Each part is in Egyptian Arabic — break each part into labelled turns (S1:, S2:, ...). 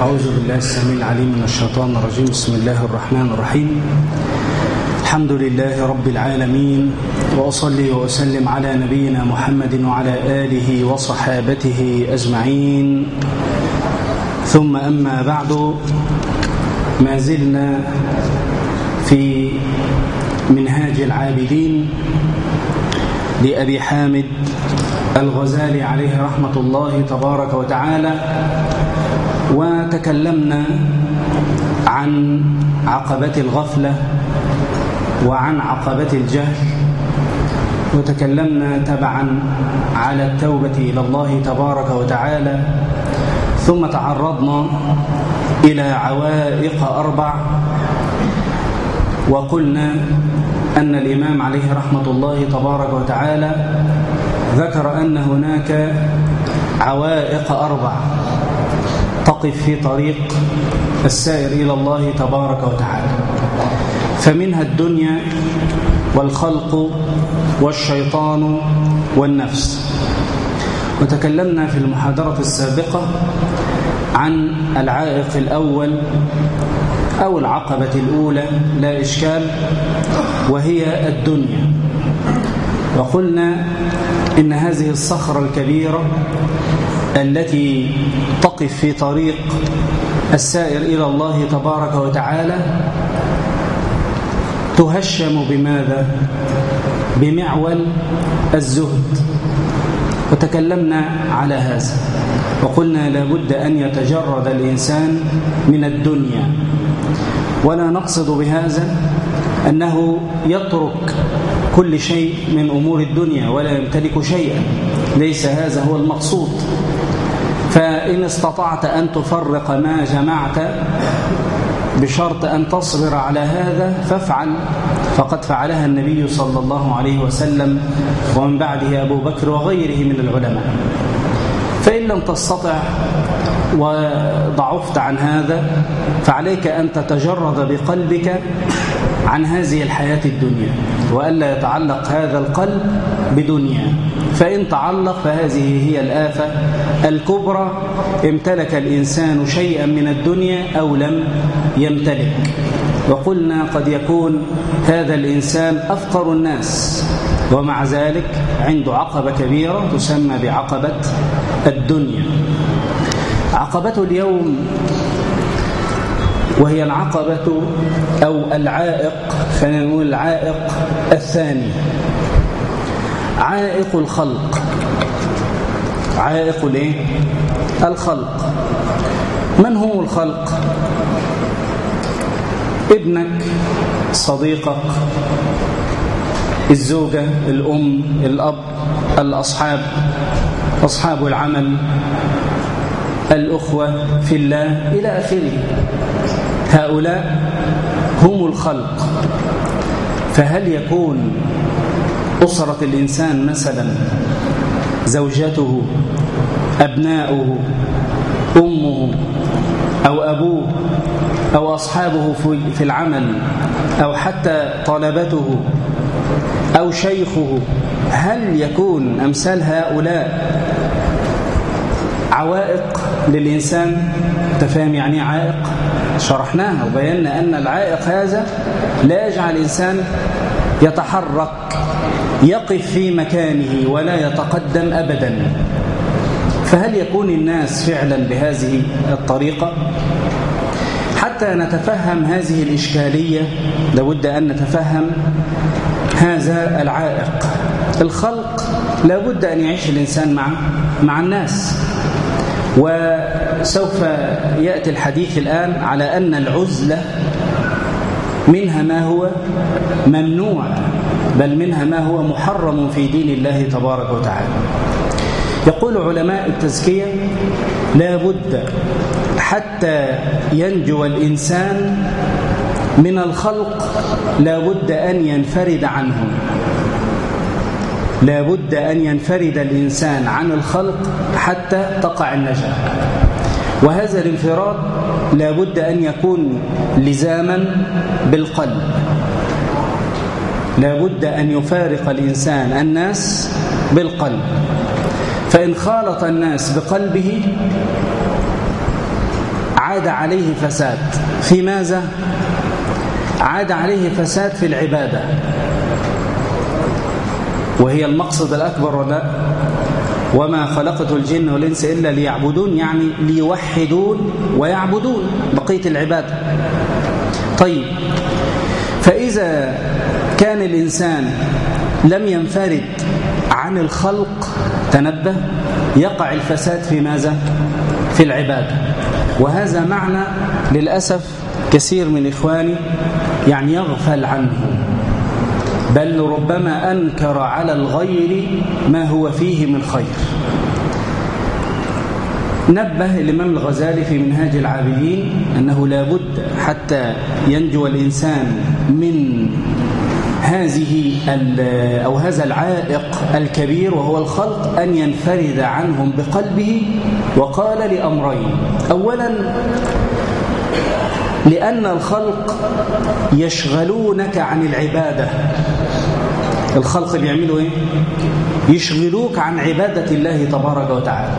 S1: أعوذ بالله السميع العليم من الشيطان الرجيم بسم الله الرحمن الرحيم الحمد لله رب العالمين وأصلي وأسلم على نبينا محمد وعلى آله وصحابته أجمعين ثم أما بعد ما زلنا في منهاج العابدين لأبي حامد الغزالي عليه رحمة الله تبارك وتعالى وتكلمنا عن عقبة الغفلة وعن عقبة الجهل وتكلمنا تبعا على التوبة إلى الله تبارك وتعالى ثم تعرضنا إلى عوائق أربع وقلنا أن الإمام عليه رحمة الله تبارك وتعالى ذكر أن هناك عوائق أربع تقف في طريق السائر إلى الله تبارك وتعالى فمنها الدنيا والخلق والشيطان والنفس وتكلمنا في المحاضرة السابقة عن العائق الأول أو العقبة الأولى لا إشكال وهي الدنيا وقلنا إن هذه الصخرة الكبيرة التي تقف في طريق السائر إلى الله تبارك وتعالى تهشم بماذا؟ بمعول الزهد وتكلمنا على هذا وقلنا لابد أن يتجرد الإنسان من الدنيا ولا نقصد بهذا أنه يترك كل شيء من أمور الدنيا ولا يمتلك شيئا ليس هذا هو المقصود فإن استطعت أن تفرق ما جمعت بشرط أن تصبر على هذا فافعل فقد فعلها النبي صلى الله عليه وسلم ومن بعده أبو بكر وغيره من العلماء فإن لم تستطع وضعفت عن هذا فعليك أن تتجرد بقلبك عن هذه الحياة الدنيا وألا يتعلق هذا القلب بدنيا فإن تعلق فهذه هي الآفة الكبرى امتلك الإنسان شيئا من الدنيا أو لم يمتلك وقلنا قد يكون هذا الإنسان أفقر الناس ومع ذلك عنده عقبة كبيرة تسمى بعقبة الدنيا عقبة اليوم وهي العقبة أو العائق خلينا نقول العائق الثاني عائق الخلق عائق الايه الخلق من هم الخلق ابنك صديقك الزوجة الأم الأب الأصحاب أصحاب العمل الأخوة في الله إلى آخره هؤلاء هم الخلق فهل يكون أسرة الإنسان مثلا زوجته أبناؤه أمه أو أبوه أو أصحابه في العمل أو حتى طلبته أو شيخه هل يكون أمثال هؤلاء عوائق للإنسان تفهم يعني عائق شرحناها وبينا أن العائق هذا لا يجعل الإنسان يتحرك يقف في مكانه ولا يتقدم أبدا فهل يكون الناس فعلا بهذه الطريقة حتى نتفهم هذه الإشكالية لابد أن نتفهم هذا العائق الخلق لابد أن يعيش الإنسان مع مع الناس وسوف يأتي الحديث الآن على أن العزلة منها ما هو ممنوع بل منها ما هو محرم في دين الله تبارك وتعالى يقول علماء التزكية لا بد حتى ينجو الإنسان من الخلق لا بد أن ينفرد عنهم لا بد أن ينفرد الإنسان عن الخلق حتى تقع النجاة وهذا الانفراد لا بد أن يكون لزاما بالقلب لا بد أن يفارق الإنسان الناس بالقلب فإن خالط الناس بقلبه عاد عليه فساد في ماذا عاد عليه فساد في العبادة وهي المقصد الأكبر ولا وما خلقت الجن والإنس إلا ليعبدون يعني ليوحدون ويعبدون بقية العبادة طيب فإذا كان الإنسان لم ينفرد عن الخلق تنبه يقع الفساد في ماذا؟ في العبادة وهذا معنى للأسف كثير من إخواني يعني يغفل عنه بل ربما أنكر على الغير ما هو فيه من خير نبه الإمام الغزالي في منهاج العابدين أنه لا بد حتى ينجو الإنسان من هذه أو هذا العائق الكبير وهو الخلق أن ينفرد عنهم بقلبه وقال لأمرين أولا لأن الخلق يشغلونك عن العبادة الخلق بيعملوا ايه يشغلوك عن عبادة الله تبارك وتعالى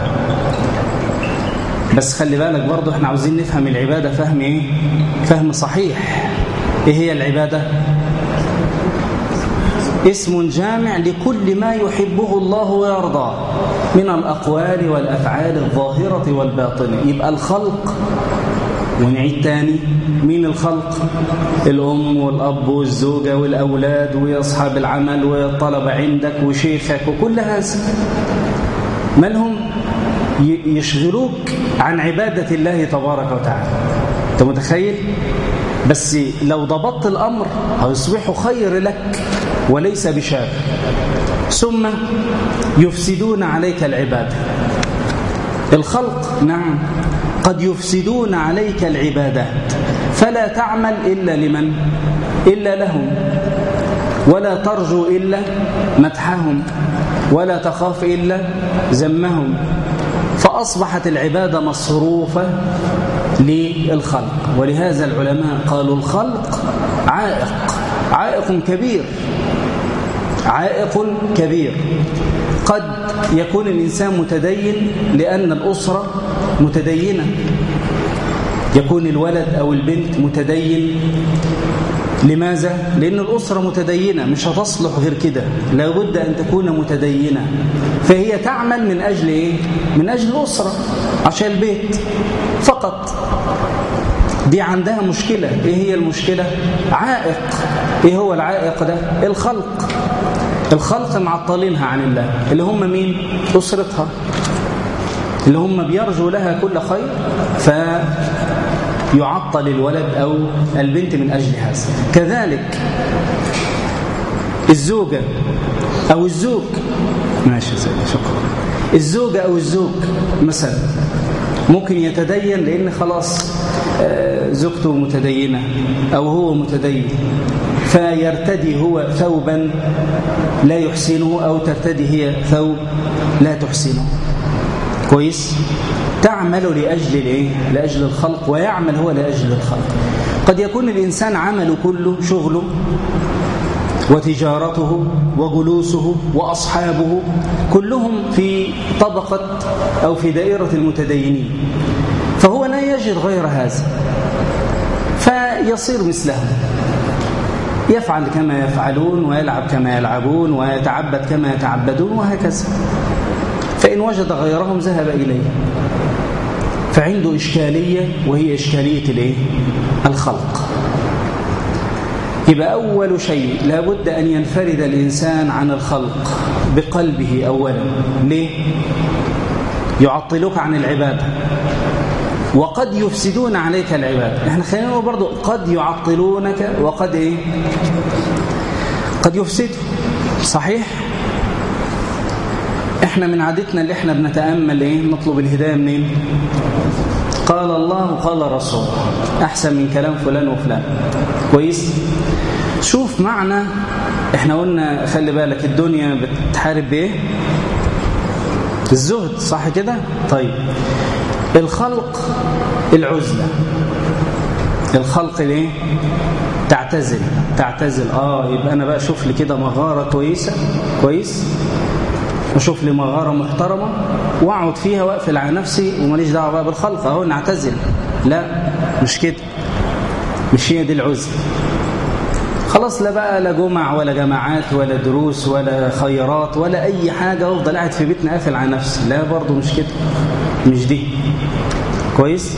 S1: بس خلي بالك برضو احنا عاوزين نفهم العبادة فهم ايه فهم صحيح ايه هي العبادة اسم جامع لكل ما يحبه الله ويرضاه من الأقوال والأفعال الظاهرة والباطنة يبقى الخلق ونعيد تاني مين الخلق الأم والأب والزوجة والأولاد وأصحاب العمل والطلبة عندك وشيخك وكل هذا مالهم يشغلوك عن عبادة الله تبارك وتعالى أنت متخيل بس لو ضبطت الأمر هيصبح خير لك وليس بشر ثم يفسدون عليك العبادة الخلق نعم قد يفسدون عليك العبادات فلا تعمل إلا لمن إلا لهم ولا ترجو إلا مدحهم ولا تخاف إلا ذمهم فأصبحت العبادة مصروفة للخلق ولهذا العلماء قالوا الخلق عائق عائق كبير عائق كبير قد يكون الإنسان متدين لأن الأسرة متدينة يكون الولد أو البنت متدين لماذا؟ لأن الأسرة متدينة مش هتصلح غير كده لابد أن تكون متدينة فهي تعمل من أجل إيه؟ من أجل الأسرة عشان البيت فقط دي عندها مشكلة إيه هي المشكلة؟ عائق إيه هو العائق ده؟ الخلق الخلق معطلينها عن الله اللي هم مين؟ أسرتها اللي هم بيرجوا لها كل خير فيعطل الولد أو البنت من أجل هذا كذلك الزوجة أو الزوج ماشي سيدي شكرا الزوجة أو الزوج مثلا ممكن يتدين لأن خلاص زوجته متدينة أو هو متدين فيرتدي هو ثوبا لا يحسنه أو ترتدي هي ثوب لا تحسنه كويس تعمل لأجل الايه لأجل الخلق ويعمل هو لأجل الخلق قد يكون الإنسان عمله كله شغله وتجارته وجلوسه وأصحابه كلهم في طبقة أو في دائرة المتدينين فهو لا يجد غير هذا فيصير مثلهم يفعل كما يفعلون ويلعب كما يلعبون ويتعبد كما يتعبدون وهكذا فإن وجد غيرهم ذهب إليه فعنده إشكالية وهي إشكالية الإيه؟ الخلق يبقى أول شيء لابد أن ينفرد الإنسان عن الخلق بقلبه أولا ليه؟ يعطلوك عن العبادة وقد يفسدون عليك العبادة احنا خلينا نقول برضو قد يعطلونك وقد ايه قد يفسدوا صحيح احنا من عادتنا اللي احنا بنتأمل ايه نطلب الهداية منين قال الله قال رسول احسن من كلام فلان وفلان كويس شوف معنى احنا قلنا خلي بالك الدنيا بتحارب بايه الزهد صح كده طيب الخلق العزلة الخلق ليه تعتزل تعتزل اه يبقى انا بقى اشوف لي كده مغارة كويسة كويس واشوف لي مغارة محترمة واقعد فيها واقفل على نفسي وماليش دعوه بقى بالخلق اهو نعتزل لا مش كده مش هي دي العزلة خلاص لا بقى لا جمع ولا جماعات ولا دروس ولا خيرات ولا أي حاجة وافضل قاعد في بيتنا قافل على نفسي لا برضو مش كده مش دي كويس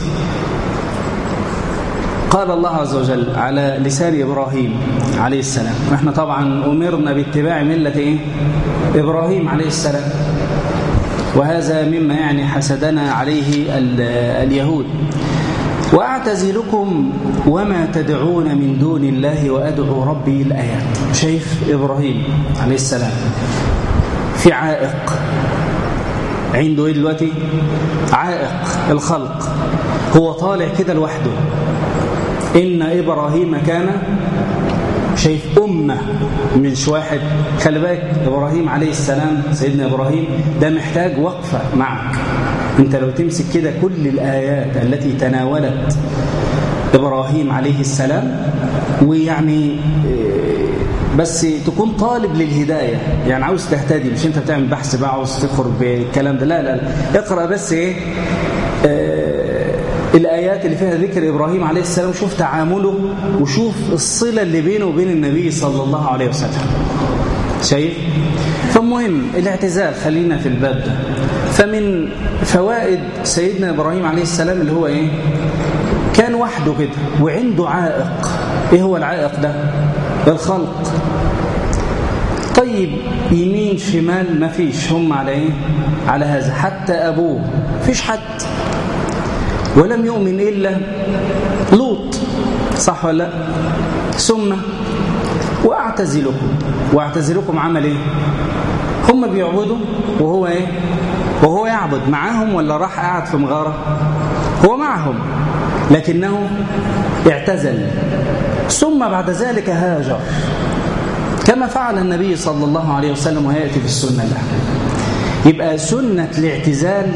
S1: قال الله عز وجل على لسان إبراهيم عليه السلام ونحن طبعا أمرنا باتباع ملة إيه؟ إبراهيم عليه السلام وهذا مما يعني حسدنا عليه اليهود وأعتزلكم وما تدعون من دون الله وأدعو ربي الآيات شيخ إبراهيم عليه السلام في عائق عنده إيه دلوقتي عائق الخلق هو طالع كده لوحده إن إبراهيم كان شايف أمة مش واحد خلي بالك إبراهيم عليه السلام سيدنا إبراهيم ده محتاج وقفة معك انت لو تمسك كده كل الآيات التي تناولت إبراهيم عليه السلام ويعني بس تكون طالب للهداية يعني عاوز تهتدي مش انت بتعمل بحث بقى عاوز تخرج بالكلام ده لا لا, لا. اقرأ بس ايه آه الآيات اللي فيها ذكر إبراهيم عليه السلام شوف تعامله وشوف الصلة اللي بينه وبين النبي صلى الله عليه وسلم شايف فالمهم الاعتزال خلينا في الباب ده فمن فوائد سيدنا إبراهيم عليه السلام اللي هو إيه كان وحده كده وعنده عائق إيه هو العائق ده الخلق طيب يمين شمال ما فيش هم على إيه على هذا حتى أبوه فيش حد ولم يؤمن إلا لوط صح ولا لا ثم وأعتزلكم وأعتزلكم عمل إيه هم بيعبدوا وهو إيه وهو يعبد معاهم ولا راح قاعد في مغارة هو معهم لكنه اعتزل ثم بعد ذلك هاجر كما فعل النبي صلى الله عليه وسلم ويأتي في السنة له يبقى سنة الاعتزال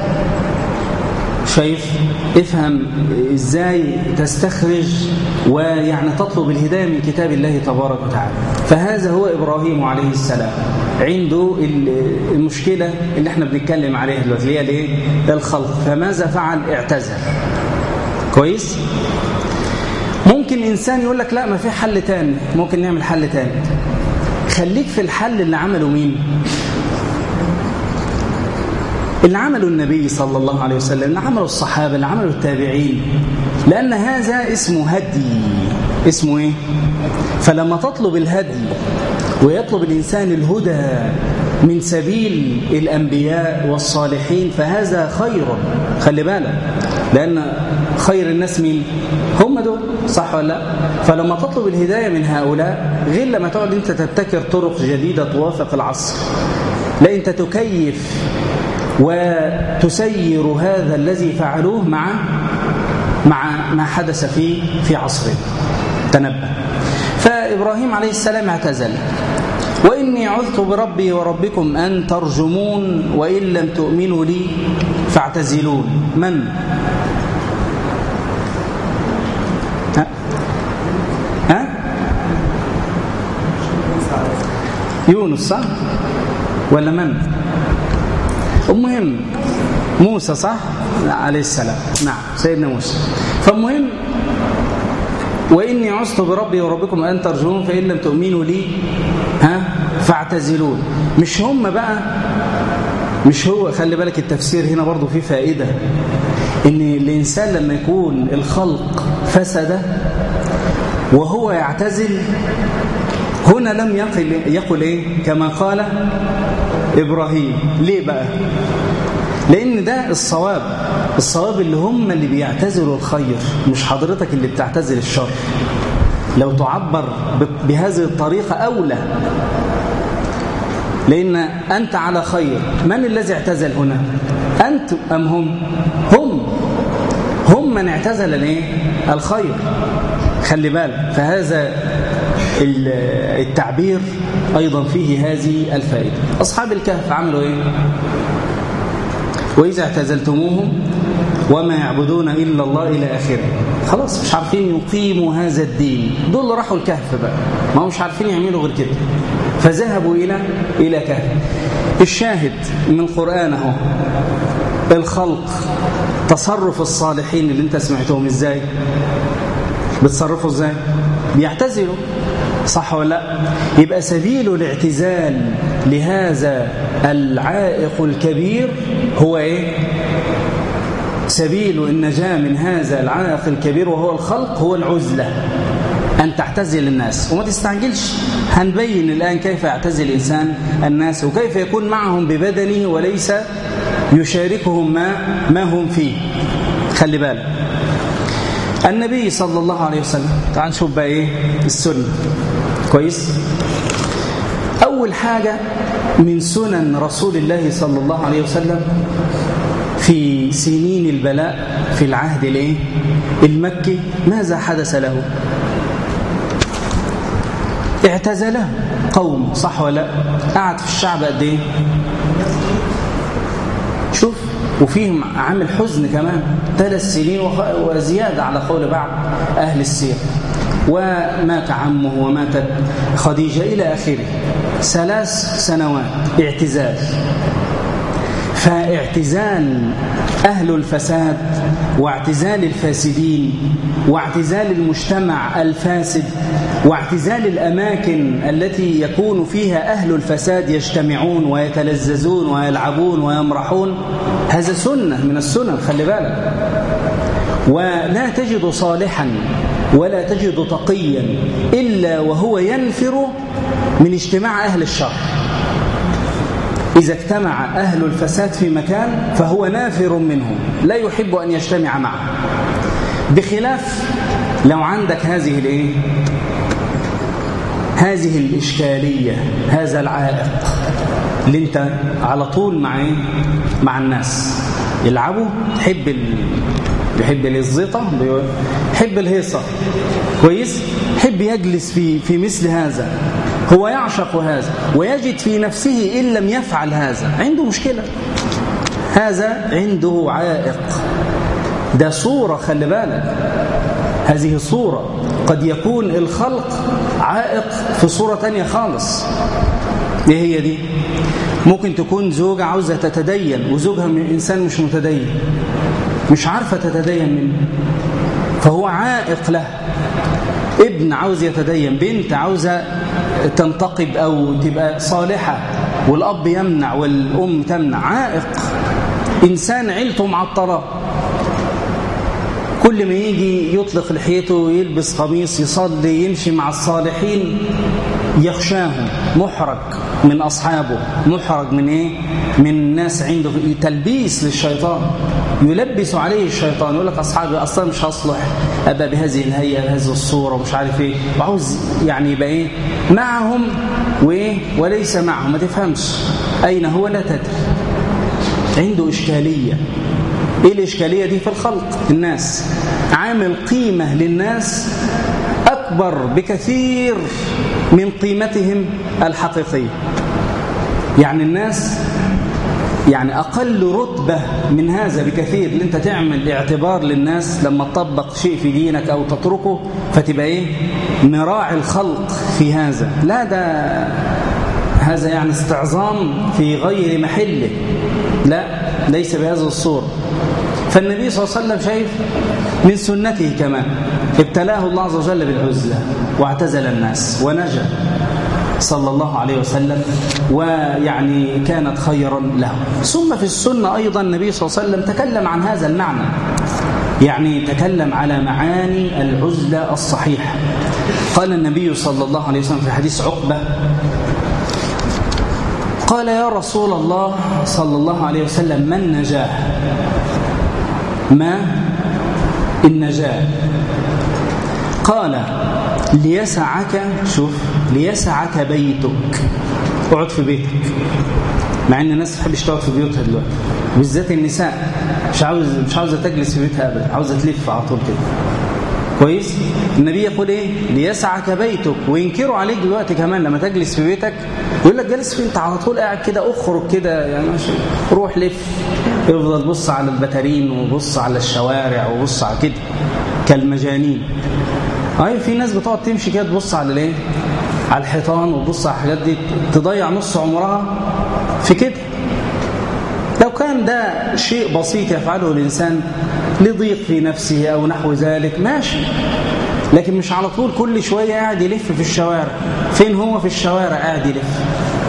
S1: شايف افهم ازاي تستخرج ويعني تطلب الهداية من كتاب الله تبارك وتعالى فهذا هو إبراهيم عليه السلام عنده المشكلة اللي احنا بنتكلم عليها دلوقتي اللي هي الايه الخلق فماذا فعل اعتزل كويس ممكن إنسان يقول لك لا ما في حل تاني ممكن نعمل حل تاني خليك في الحل اللي عمله مين اللي عمله النبي صلى الله عليه وسلم اللي عمله الصحابة اللي عمله التابعين لأن هذا اسمه هدي اسمه ايه فلما تطلب الهدي ويطلب الإنسان الهدى من سبيل الأنبياء والصالحين فهذا خير خلي بالك لأن خير الناس مين هم دول صح ولا لا فلما تطلب الهداية من هؤلاء غير لما تقعد انت تبتكر طرق جديدة توافق العصر لا انت تكيف وتسير هذا الذي فعلوه مع مع ما حدث في في عصرنا تنبه فإبراهيم عليه السلام اعتزل وإني عذت بربي وربكم أن ترجمون وإن لم تؤمنوا لي فاعتزلون من؟ ها؟ ها؟ يونس صح؟ ولا من؟ المهم موسى صح؟ عليه السلام نعم سيدنا موسى فالمهم وإني عزت بربي وربكم أن ترجون فإن لم تؤمنوا لي ها فاعتزلون مش هم بقى مش هو خلي بالك التفسير هنا برضو فيه فائدة إن الإنسان لما يكون الخلق فسد وهو يعتزل هنا لم يقل, يقل إيه كما قال إبراهيم ليه بقى لأن ده الصواب الصواب اللي هم اللي بيعتزلوا الخير مش حضرتك اللي بتعتزل الشر لو تعبر بهذه الطريقة أولى لأن أنت على خير من الذي اعتزل هنا أنت أم هم هم هم من اعتزل الايه الخير خلي بالك فهذا التعبير أيضا فيه هذه الفائدة أصحاب الكهف عملوا إيه وإذا اعتزلتموهم وما يعبدون إلا الله إلى آخره خلاص مش عارفين يقيموا هذا الدين دول راحوا الكهف بقى ما هم مش عارفين يعملوا غير كده فذهبوا إلى إلى كهف الشاهد من القرآن اهو الخلق تصرف الصالحين اللي انت سمعتهم ازاي بتصرفوا ازاي بيعتزلوا صح ولا لا يبقى سبيل الاعتزال لهذا العائق الكبير هو ايه سبيل النجاة من هذا العائق الكبير وهو الخلق هو العزلة أن تعتزل الناس وما تستعجلش هنبين الآن كيف يعتزل الإنسان الناس وكيف يكون معهم ببدنه وليس يشاركهم ما, ما هم فيه خلي بالك النبي صلى الله عليه وسلم تعال نشوف بقى ايه السنة كويس أول حاجة من سنن رسول الله صلى الله عليه وسلم في سنين البلاء في العهد الايه المكي ماذا حدث له اعتزله قوم صح ولا قعد في الشعب قد ايه شوف وفيهم عامل حزن كمان ثلاث سنين وزيادة على قول بعض أهل السير ومات عمه وماتت خديجة إلى آخره ثلاث سنوات اعتزال فاعتزال أهل الفساد واعتزال الفاسدين واعتزال المجتمع الفاسد واعتزال الأماكن التي يكون فيها أهل الفساد يجتمعون ويتلذذون ويلعبون ويمرحون هذا سنة من السنن خلي بالك ولا تجد صالحا ولا تجد تقيا إلا وهو ينفر من اجتماع أهل الشر إذا اجتمع أهل الفساد في مكان فهو نافر منهم لا يحب أن يجتمع معه بخلاف لو عندك هذه الايه هذه الإشكالية هذا العائق اللي انت على طول مع ايه مع الناس يلعبوا تحب ال... بيحب الزيطة بيحب الهيصة كويس يحب يجلس في في مثل هذا هو يعشق هذا ويجد في نفسه إن لم يفعل هذا عنده مشكلة هذا عنده عائق ده صورة خلي بالك هذه صورة قد يكون الخلق عائق في صورة تانية خالص ايه هي دي ممكن تكون زوجة عاوزة تتدين وزوجها من إنسان مش متدين مش عارفة تتدين منه فهو عائق له ابن عاوز يتدين بنت عاوزة تنتقب أو تبقى صالحة والأب يمنع والأم تمنع عائق إنسان عيلته معطرة كل ما يجي يطلق لحيته يلبس قميص يصلي يمشي مع الصالحين يخشاهم محرج من أصحابه محرج من إيه؟ من ناس عنده تلبيس للشيطان يلبس عليه الشيطان يقول لك أصحابي أصلا مش هصلح أبقى بهذه الهيئة بهذه الصورة ومش عارف إيه وعاوز يعني يبقى إيه معهم وإيه وليس معهم ما تفهمش أين هو لا تدري عنده إشكالية إيه الإشكالية دي في الخلق الناس عامل قيمة للناس أكبر بكثير من قيمتهم الحقيقية يعني الناس يعني أقل رتبة من هذا بكثير اللي أنت تعمل اعتبار للناس لما تطبق شيء في دينك أو تتركه فتبقى إيه مراعي الخلق في هذا لا ده هذا يعني استعظام في غير محله لا ليس بهذه الصورة فالنبي صلى الله عليه وسلم شايف من سنته كمان ابتلاه الله عز وجل بالعزلة واعتزل الناس ونجا صلى الله عليه وسلم ويعني كانت خيرا له ثم في السنة أيضا النبي صلى الله عليه وسلم تكلم عن هذا المعنى يعني تكلم على معاني العزلة الصحيحة قال النبي صلى الله عليه وسلم في حديث عقبة قال يا رسول الله صلى الله عليه وسلم ما النجاة ما النجاة قال ليسعك شوف ليسعك بيتك اقعد في بيتك مع ان الناس تحبش تقعد في بيوتها دلوقتي بالذات النساء مش عاوز مش عاوزه تجلس في بيتها ابدا عاوزه تلف على طول كده كويس النبي يقول ايه ليسعك بيتك وينكروا عليك دلوقتي كمان لما تجلس في بيتك يقول لك جالس فين انت على طول قاعد كده اخرج كده يعني ماشي روح لف يفضل بص على البتارين وبص على الشوارع وبص على كده كالمجانين اي في ناس بتقعد تمشي كده تبص على الايه على الحيطان وتبص على الحاجات دي تضيع نص عمرها في كده لو كان ده شيء بسيط يفعله الإنسان لضيق في نفسه أو نحو ذلك ماشي لكن مش على طول كل شوية قاعد يلف في الشوارع فين هو في الشوارع قاعد يلف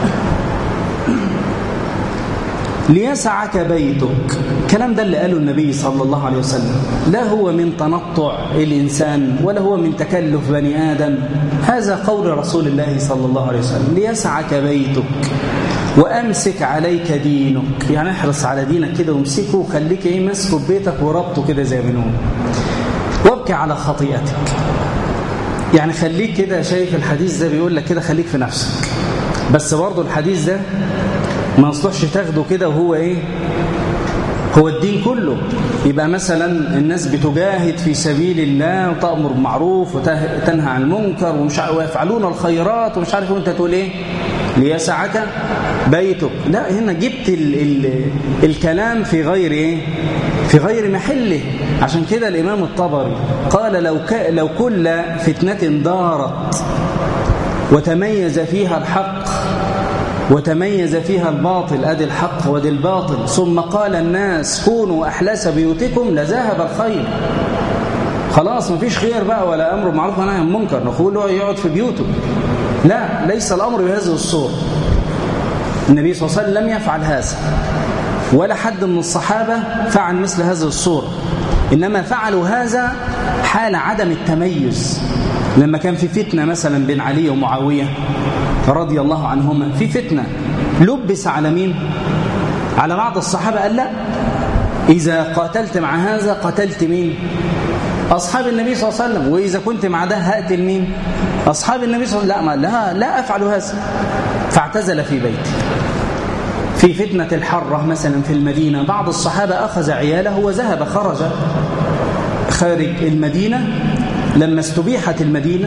S1: ليسعك بيتك الكلام ده اللي قاله النبي صلى الله عليه وسلم لا هو من تنطع الإنسان ولا هو من تكلف بني آدم هذا قول رسول الله صلى الله عليه وسلم ليسعك بيتك وأمسك عليك دينك يعني احرص على دينك كده وامسكه وخليك ايه ماسكه ببيتك وربطه كده زي ما بنقول وابكي على خطيئتك يعني خليك كده شايف الحديث ده بيقول لك كده خليك في نفسك بس برضه الحديث ده ما يصلحش تاخده كده وهو ايه هو الدين كله يبقى مثلا الناس بتجاهد في سبيل الله وتأمر بالمعروف وتنهى عن المنكر ومش ويفعلون الخيرات ومش عارف وانت تقول ايه ليسعك بيتك لا هنا جبت ال ال الكلام في غير ايه في غير محله عشان كده الإمام الطبري قال لو ك لو كل فتنة دارت وتميز فيها الحق وتميز فيها الباطل أدي الحق ودي الباطل ثم قال الناس كونوا أحلاس بيوتكم لذهب الخير خلاص مفيش خير بقى ولا أمر معروف ونهي عن منكر نقول له يقعد في بيوته لا ليس الأمر بهذه الصورة النبي صلى الله عليه وسلم لم يفعل هذا ولا حد من الصحابة فعل مثل هذه الصورة إنما فعلوا هذا حال عدم التميز لما كان في فتنة مثلا بين علي ومعاوية رضي الله عنهما في فتنة لبس على مين على بعض الصحابة قال لا إذا قاتلت مع هذا قتلت مين أصحاب النبي صلى الله عليه وسلم وإذا كنت مع ده هقتل مين أصحاب النبي صلى الله عليه وسلم لا, لا, لا أفعل هذا فاعتزل في بيته في فتنة الحرة مثلا في المدينة بعض الصحابة أخذ عياله وذهب خرج خارج المدينة لما استبيحت المدينة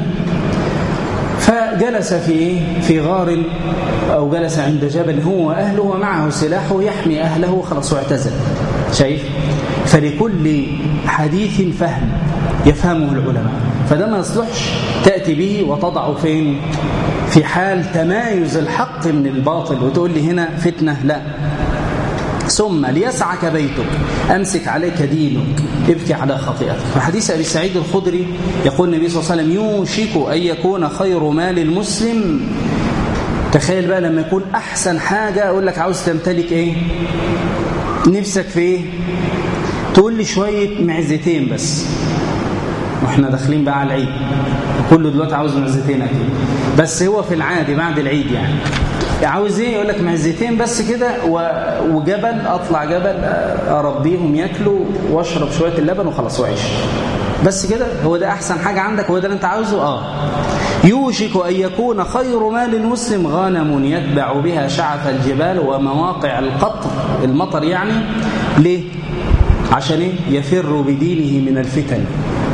S1: فجلس في في غار أو جلس عند جبل هو وأهله ومعه سلاحه يحمي أهله خلاص واعتزل شايف فلكل حديث فهم يفهمه العلماء فده ما يصلحش تأتي به وتضعه فين في حال تمايز الحق من الباطل وتقول لي هنا فتنة لا ثم ليسعك بيتك أمسك عليك دينك ابكي على خطيئتك في حديث أبي سعيد الخدري يقول النبي صلى الله عليه وسلم يوشك أن يكون خير مال المسلم تخيل بقى لما يكون أحسن حاجة أقول لك عاوز تمتلك إيه نفسك في إيه تقول لي شوية معزتين بس واحنا داخلين بقى على العيد كله دلوقتي عاوز معزتين اكيد بس هو في العادي بعد العيد يعني عاوز ايه يقول لك معزتين بس كده وجبل اطلع جبل اربيهم ياكلوا واشرب شويه اللبن وخلاص واعيش بس كده هو ده احسن حاجه عندك هو ده اللي انت عاوزه اه يوشك ان يكون خير مال المسلم غنم يتبع بها شعف الجبال ومواقع القطر المطر يعني ليه عشان ايه يفر بدينه من الفتن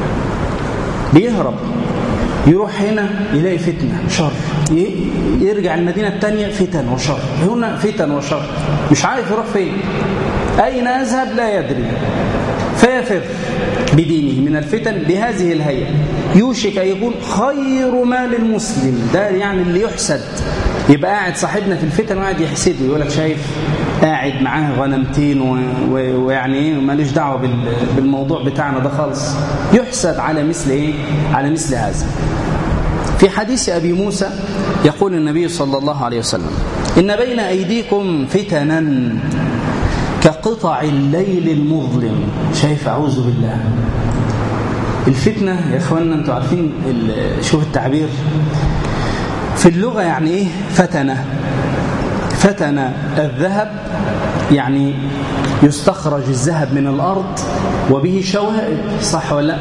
S1: بيهرب يروح هنا يلاقي فتنة شر يرجع المدينة الثانية فتن وشر هنا فتن وشر مش عارف يروح فين أين أذهب لا يدري فيفر بدينه من الفتن بهذه الهيئة يوشك أن يكون خير مال المسلم ده يعني اللي يحسد يبقى قاعد صاحبنا في الفتن وقاعد يحسده يقول لك شايف قاعد معاه غنمتين ويعني ايه ماليش دعوه بالموضوع بتاعنا ده خالص يحسد على مثل ايه على مثل هذا في حديث ابي موسى يقول النبي صلى الله عليه وسلم ان بين ايديكم فتنا كقطع الليل المظلم شايف اعوذ بالله الفتنه يا اخواننا انتوا عارفين شوف التعبير في اللغه يعني ايه فتنه فتن الذهب يعني يستخرج الذهب من الأرض وبه شوائب صح ولا لا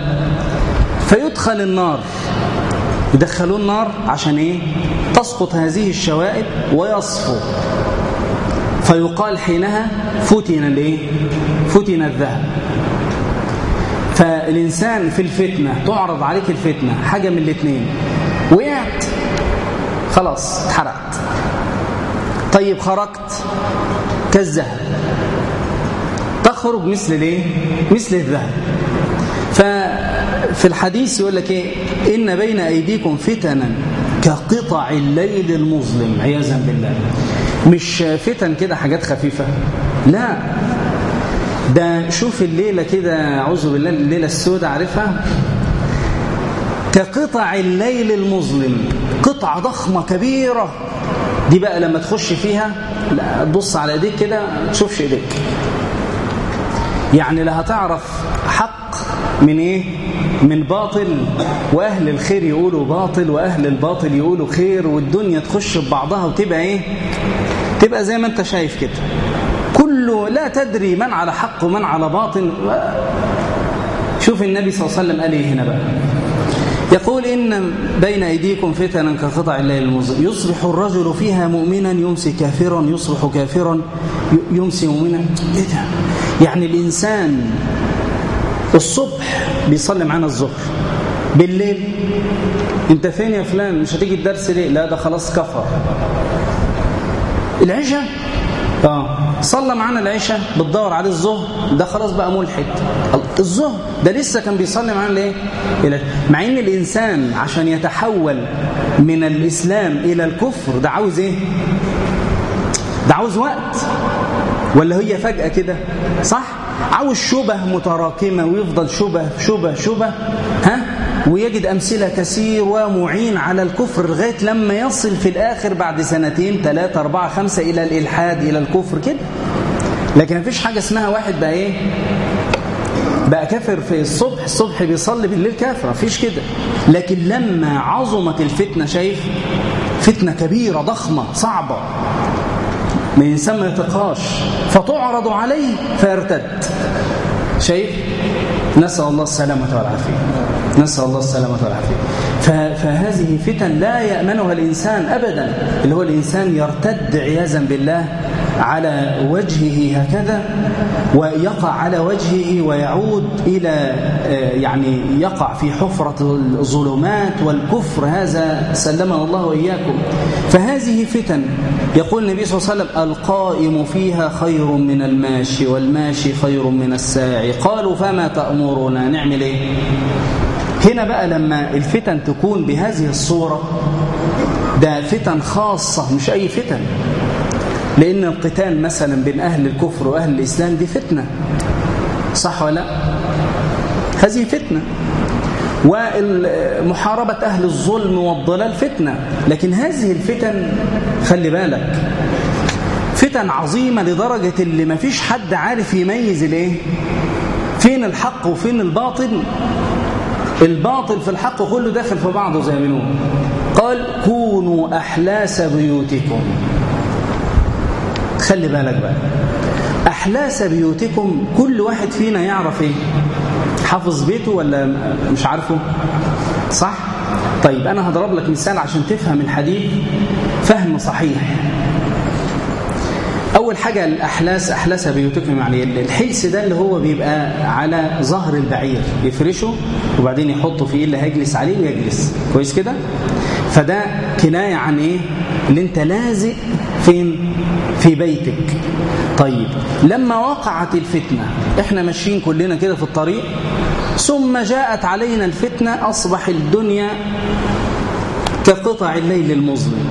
S1: فيدخل النار يدخلوا النار عشان ايه تسقط هذه الشوائب ويصفو فيقال حينها فتن الايه فتن الذهب فالإنسان في الفتنة تعرض عليك الفتنة حاجة من الاثنين وقعت خلاص اتحرقت طيب خرجت كالذهب تخرج مثل الايه مثل الذهب ففي الحديث يقول لك ايه ان بين ايديكم فتنا كقطع الليل المظلم عياذا بالله مش فتن كده حاجات خفيفه لا ده شوف الليلة كده أعوذ بالله الليلة السوداء عارفها كقطع الليل المظلم قطعة ضخمة كبيرة دي بقى لما تخش فيها لا تبص على ايديك كده ما تشوفش ايديك يعني لا هتعرف حق من ايه من باطل واهل الخير يقولوا باطل واهل الباطل يقولوا خير والدنيا تخش ببعضها وتبقى ايه تبقى زي ما انت شايف كده كله لا تدري من على حق ومن على باطل شوف النبي صلى الله عليه وسلم قال ايه هنا بقى يقول إن بين أيديكم فتنا كقطع الليل المظلم يصبح الرجل فيها مؤمنا يمسي كافرا يصبح كافرا يمسي مؤمنا إيه ده؟ يعني الإنسان الصبح بيصلي معانا الظهر بالليل انت فين يا فلان مش هتيجي الدرس ليه لا ده خلاص كفر العشاء اه صلى معانا العشاء بتدور عليه الظهر ده خلاص بقى ملحد الظهر ده لسه كان بيصلي معانا ليه مع ان الانسان عشان يتحول من الاسلام الى الكفر ده عاوز ايه ده عاوز وقت ولا هي فجأة كده صح عاوز شبه متراكمة ويفضل شبه شبه شبه ها ويجد أمثلة كثير ومعين على الكفر لغاية لما يصل في الآخر بعد سنتين ثلاثة أربعة خمسة إلى الإلحاد إلى الكفر كده لكن مفيش حاجة اسمها واحد بقى إيه بقى كافر في الصبح الصبح بيصلي بالليل كافر مفيش كده لكن لما عظمت الفتنة شايف فتنة كبيرة ضخمة صعبة من إنسان ما يتقاش فتعرض عليه فيرتد شايف نسأل الله السلامة والعافية نسأل الله السلامة والعافية فهذه فتن لا يأمنها الإنسان أبدا اللي هو الإنسان يرتد عياذا بالله على وجهه هكذا ويقع على وجهه ويعود إلى يعني يقع في حفرة الظلمات والكفر هذا سلمنا الله وإياكم فهذه فتن يقول النبي صلى الله عليه وسلم القائم فيها خير من الماشي والماشي خير من الساعي قالوا فما تأمرنا نعمل ايه هنا بقى لما الفتن تكون بهذه الصورة ده فتن خاصة مش أي فتن لأن القتال مثلا بين أهل الكفر وأهل الإسلام دي فتنة صح ولا هذه فتنة ومحاربة أهل الظلم والضلال فتنة لكن هذه الفتن خلي بالك فتن عظيمة لدرجة اللي ما فيش حد عارف يميز الايه فين الحق وفين الباطل الباطل في الحق كله داخل في بعضه زي ما بنقول قال كونوا أحلاس بيوتكم خلي بالك بقى أحلاس بيوتكم كل واحد فينا يعرف ايه حافظ بيته ولا مش عارفه صح طيب أنا هضرب لك مثال عشان تفهم الحديث فهم صحيح أول حاجة الأحلاس أحلاس بيوتكم يعني الحلس ده اللي هو بيبقى على ظهر البعير يفرشه وبعدين يحطه فيه اللي هيجلس عليه ويجلس كويس كده فده كناية عن إيه اللي أنت لازق فين في بيتك طيب لما وقعت الفتنة احنا ماشيين كلنا كده في الطريق ثم جاءت علينا الفتنة أصبح الدنيا كقطع الليل المظلم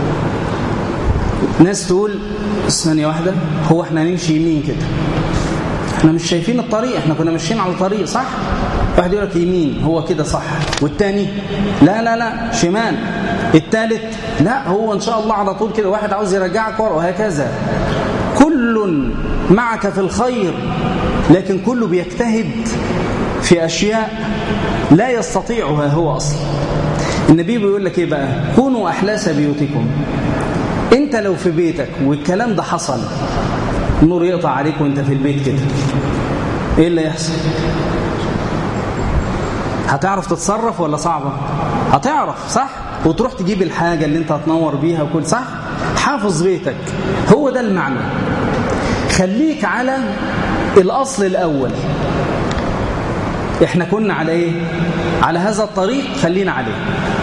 S1: ناس تقول ثانية واحدة هو احنا نمشي يمين كده احنا مش شايفين الطريق احنا كنا ماشيين على الطريق صح واحد يقول لك يمين هو كده صح والتاني لا لا لا شمال التالت لا هو ان شاء الله على طول كده واحد عاوز يرجعك ورا وهكذا كل معك في الخير لكن كله بيجتهد في اشياء لا يستطيعها هو اصلا النبي بيقول لك ايه بقى كونوا احلاس بيوتكم انت لو في بيتك والكلام ده حصل النور يقطع عليك وانت في البيت كده ايه اللي يحصل هتعرف تتصرف ولا صعبة هتعرف صح وتروح تجيب الحاجة اللي انت هتنور بيها وكل صح حافظ بيتك هو ده المعنى خليك على الأصل الأول احنا كنا على ايه على هذا الطريق خلينا عليه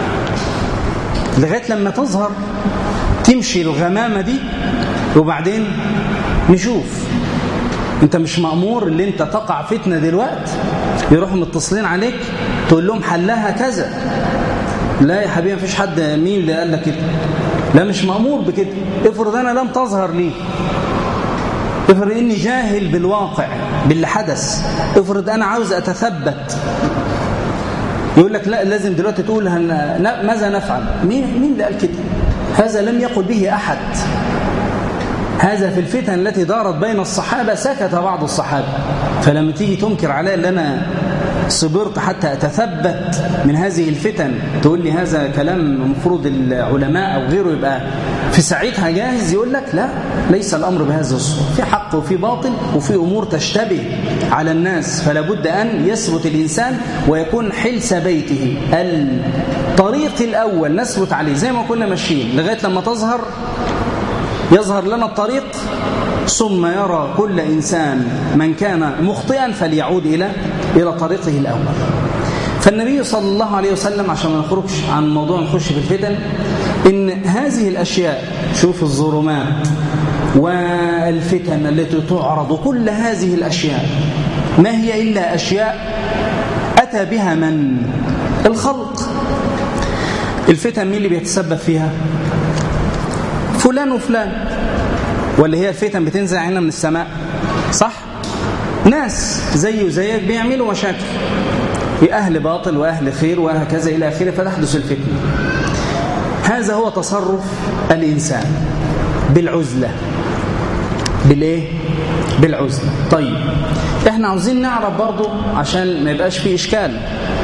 S1: لغاية لما تظهر تمشي الغمامة دي وبعدين نشوف انت مش مأمور اللي انت تقع فتنة دلوقت يروحوا متصلين عليك تقول لهم حلها كذا لا يا حبيبي مفيش حد مين اللي قال لك كده لا مش مأمور بكده افرض انا لم تظهر لي افرض اني جاهل بالواقع باللي حدث افرض انا عاوز اتثبت يقول لك لا لازم دلوقتي تقول هن... ماذا نفعل مين مين اللي قال كده هذا لم يقل به احد هذا في الفتن التي دارت بين الصحابه سكت بعض الصحابه فلما تيجي تنكر علي اللي انا صبرت حتى أتثبت من هذه الفتن تقول لي هذا كلام المفروض العلماء أو غيره يبقى في ساعتها جاهز يقول لك لا ليس الأمر بهذا الصورة في حق وفي باطل وفي أمور تشتبه على الناس فلا بد أن يثبت الإنسان ويكون حلس بيته الطريق الأول نثبت عليه زي ما كنا ماشيين لغاية لما تظهر يظهر لنا الطريق ثم يرى كل إنسان من كان مخطئا فليعود إلى إلى طريقه الأول فالنبي صلى الله عليه وسلم عشان ما نخرجش عن موضوع نخش في الفتن إن هذه الأشياء شوف الظلمات والفتن التي تعرض كل هذه الأشياء ما هي إلا أشياء أتى بها من الخلق الفتن مين اللي بيتسبب فيها فلان وفلان واللي هي الفتن بتنزل عنا من السماء صح ناس زي وزيك بيعملوا مشاكل في أهل باطل وأهل خير وهكذا إلى آخره فتحدث الفتنة هذا هو تصرف الإنسان بالعزلة بالإيه؟ بالعزلة طيب احنا عاوزين نعرف برضو عشان ما يبقاش فيه إشكال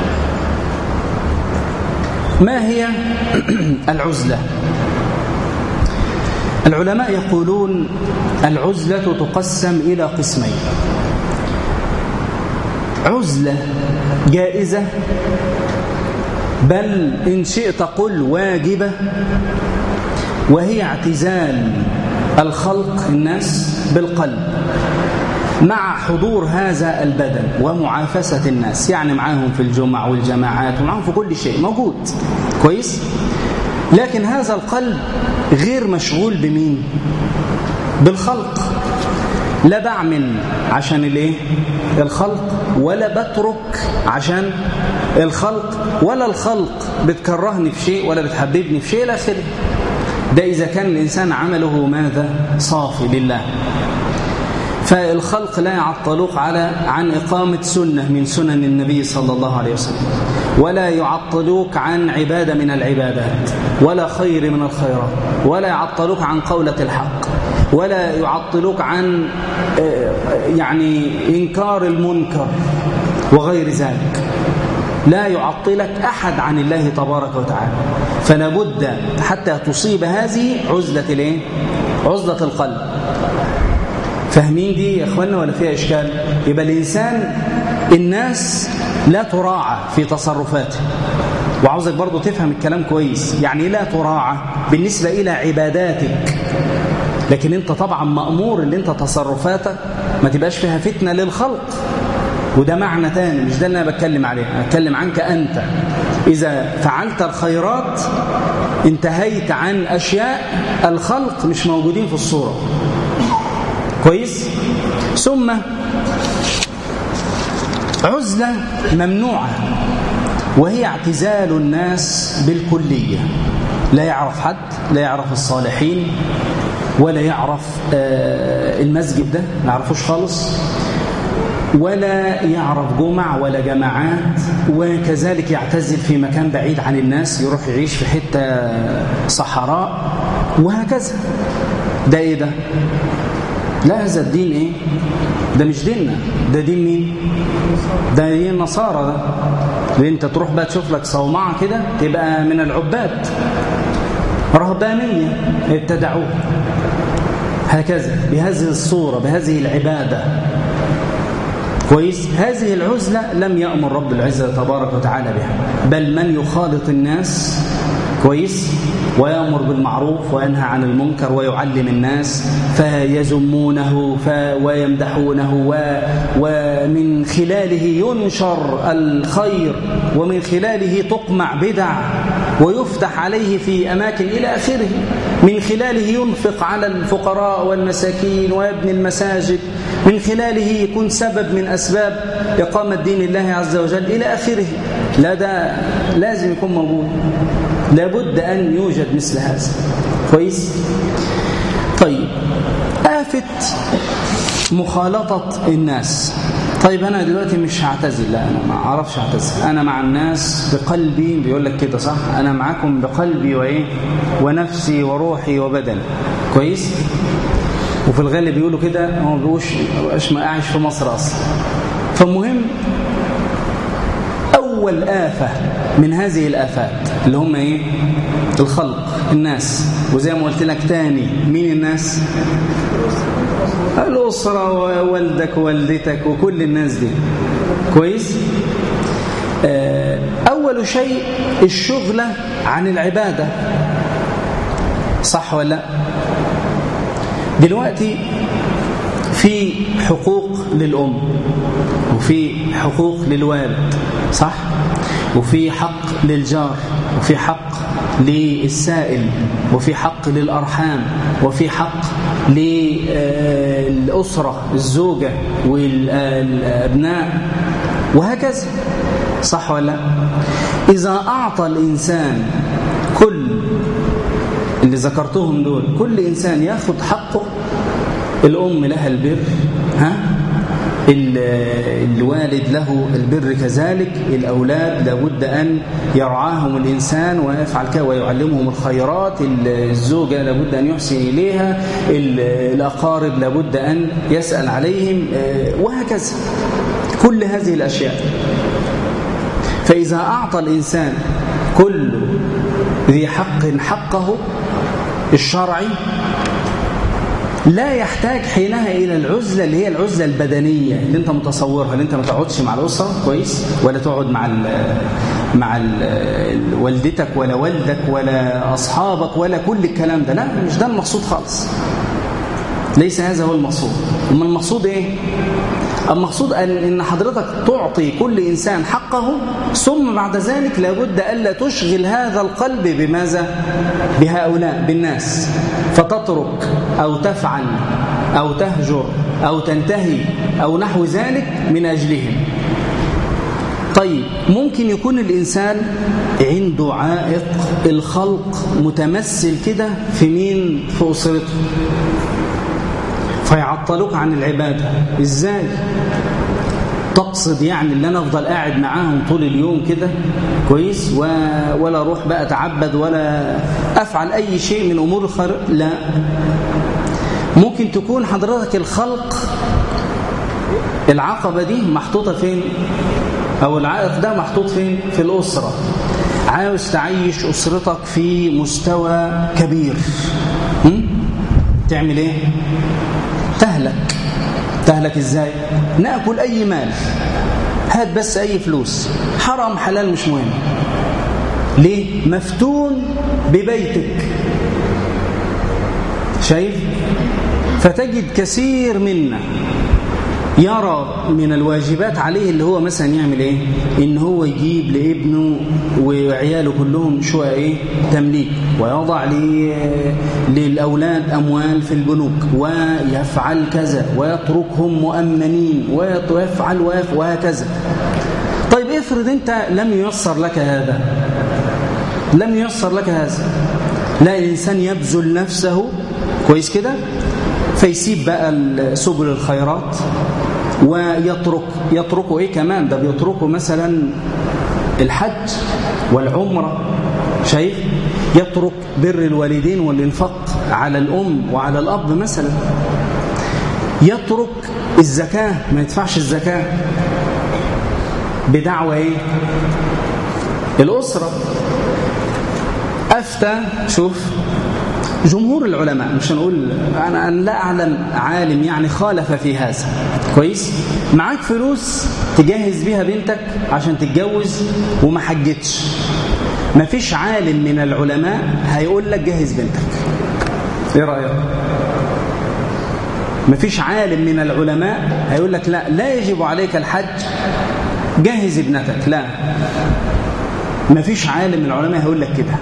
S1: ما هي العزلة العلماء يقولون العزلة تقسم إلى قسمين عزلة جائزة بل إن شئت قل واجبة وهي اعتزال الخلق الناس بالقلب مع حضور هذا البدن ومعافسة الناس يعني معاهم في الجمع والجماعات ومعاهم في كل شيء موجود كويس لكن هذا القلب غير مشغول بمين بالخلق لا بعمل عشان الايه الخلق ولا بترك عشان الخلق ولا الخلق بتكرهني في شيء ولا بتحببني في شيء لا خير ده إذا كان الإنسان عمله ماذا صافي لله فالخلق لا يعطلوك على عن إقامة سنة من سنن النبي صلى الله عليه وسلم ولا يعطلوك عن عبادة من العبادات ولا خير من الخيرات ولا يعطلوك عن قولة الحق ولا يعطلوك عن يعني إنكار المنكر وغير ذلك لا يعطلك أحد عن الله تبارك وتعالى فلا بد حتى تصيب هذه عزلة الايه عزلة القلب فاهمين دي يا اخوانا ولا فيها اشكال يبقى الانسان الناس لا تراعى في تصرفاته وعاوزك برضو تفهم الكلام كويس يعني لا تراعى بالنسبة إلى عباداتك لكن انت طبعا مأمور ان انت تصرفاتك ما تبقاش فيها فتنة للخلق وده معنى تاني مش ده اللي انا بتكلم عليه انا بتكلم عنك انت اذا فعلت الخيرات انتهيت عن اشياء الخلق مش موجودين في الصوره كويس ثم عزله ممنوعه وهي اعتزال الناس بالكليه لا يعرف حد لا يعرف الصالحين ولا يعرف المسجد ده ما يعرفوش خالص ولا يعرف جمع ولا جماعات وكذلك يعتزل في مكان بعيد عن الناس يروح يعيش في حتة صحراء وهكذا ده ايه ده لا هذا الدين ايه ده مش ديننا ده دين مين ده دين النصارى ده اللي انت تروح بقى تشوف لك صومعة كده تبقى من العباد رهبانية ابتدعوه هكذا بهذه الصورة بهذه العبادة كويس هذه العزلة لم يأمر رب العزة تبارك وتعالى بها بل من يخالط الناس كويس ويأمر بالمعروف وينهى عن المنكر ويعلم الناس فيزمونه ف ويمدحونه و ومن خلاله ينشر الخير ومن خلاله تقمع بدع ويفتح عليه في أماكن إلى آخره من خلاله ينفق على الفقراء والمساكين ويبني المساجد من خلاله يكون سبب من أسباب إقامة دين الله عز وجل إلى آخره لا ده لازم يكون موجود لابد أن يوجد مثل هذا كويس طيب آفة مخالطة الناس طيب أنا دلوقتي مش هعتزل لا أنا ما أعرفش أعتزل أنا مع الناس بقلبي بيقول لك كده صح أنا معاكم بقلبي وإيه ونفسي وروحي وبدني كويس وفي الغالب بيقولوا كده هو ما بيقولش ما قاعش في مصر أصلا فالمهم أول آفة من هذه الآفات اللي هم إيه الخلق الناس وزي ما قلت لك تاني مين الناس الأسرة ووالدك ووالدتك وكل الناس دي كويس أول شيء الشغلة عن العبادة صح ولا لا دلوقتي في حقوق للأم وفي حقوق للوالد صح وفي حق للجار وفي حق للسائل وفي حق للأرحام وفي حق للأسرة الزوجة والأبناء وهكذا صح ولا لا إذا أعطى الإنسان كل اللي ذكرتهم دول كل إنسان ياخد حقه الأم لها البر ها الوالد له البر كذلك الأولاد لابد أن يرعاهم الإنسان ويفعل كذا ويعلمهم الخيرات الزوجة لابد أن يحسن إليها الأقارب لابد أن يسأل عليهم وهكذا كل هذه الأشياء فإذا أعطى الإنسان كل ذي حق حقه الشرعي لا يحتاج حينها إلى العزلة اللي هي العزلة البدنية اللي أنت متصورها اللي أنت ما تقعدش مع الأسرة كويس ولا تقعد مع ال مع ال والدتك ولا والدك ولا أصحابك ولا كل الكلام ده لا مش ده المقصود خالص ليس هذا هو المقصود أما المقصود إيه المقصود أن حضرتك تعطي كل إنسان حقه ثم بعد ذلك لابد ألا تشغل هذا القلب بماذا؟ بهؤلاء بالناس فتترك أو تفعل أو تهجر أو تنتهي أو نحو ذلك من أجلهم طيب ممكن يكون الإنسان عنده عائق الخلق متمثل كده في مين في أسرته فيعطلوك عن العبادة ازاي تقصد يعني اللي انا افضل قاعد معاهم طول اليوم كده كويس و... ولا اروح بقى اتعبد ولا افعل اي شيء من امور الخير لا ممكن تكون حضرتك الخلق العقبة دي محطوطة فين او العائق ده محطوط فين في الاسرة عاوز تعيش اسرتك في مستوى كبير م? تعمل ايه تهلك تهلك ازاي ناكل اي مال هات بس اي فلوس حرام حلال مش مهم ليه مفتون ببيتك شايف فتجد كثير منا يرى من الواجبات عليه اللي هو مثلا يعمل ايه ان هو يجيب لابنه وعياله كلهم شوية ايه تمليك ويضع للاولاد اموال في البنوك ويفعل كذا ويتركهم مؤمنين ويفعل وهكذا طيب افرض انت لم ييسر لك هذا لم ييسر لك هذا لا الانسان يبذل نفسه كويس كده فيسيب بقى سبل الخيرات ويترك يتركوا ايه كمان ده بيتركوا مثلا الحج والعمره شايف يترك بر الوالدين والانفاق على الام وعلى الاب مثلا يترك الزكاه ما يدفعش الزكاه بدعوى ايه الاسره افتى شوف جمهور العلماء مش هنقول أنا لا أعلم عالم يعني خالف في هذا كويس معاك فلوس تجهز بيها بنتك عشان تتجوز وما حجتش ما فيش عالم من العلماء هيقول لك جهز بنتك ايه رأيك ما فيش عالم من العلماء هيقول لك لا لا يجب عليك الحج جهز ابنتك لا ما فيش عالم من العلماء هيقول لك كده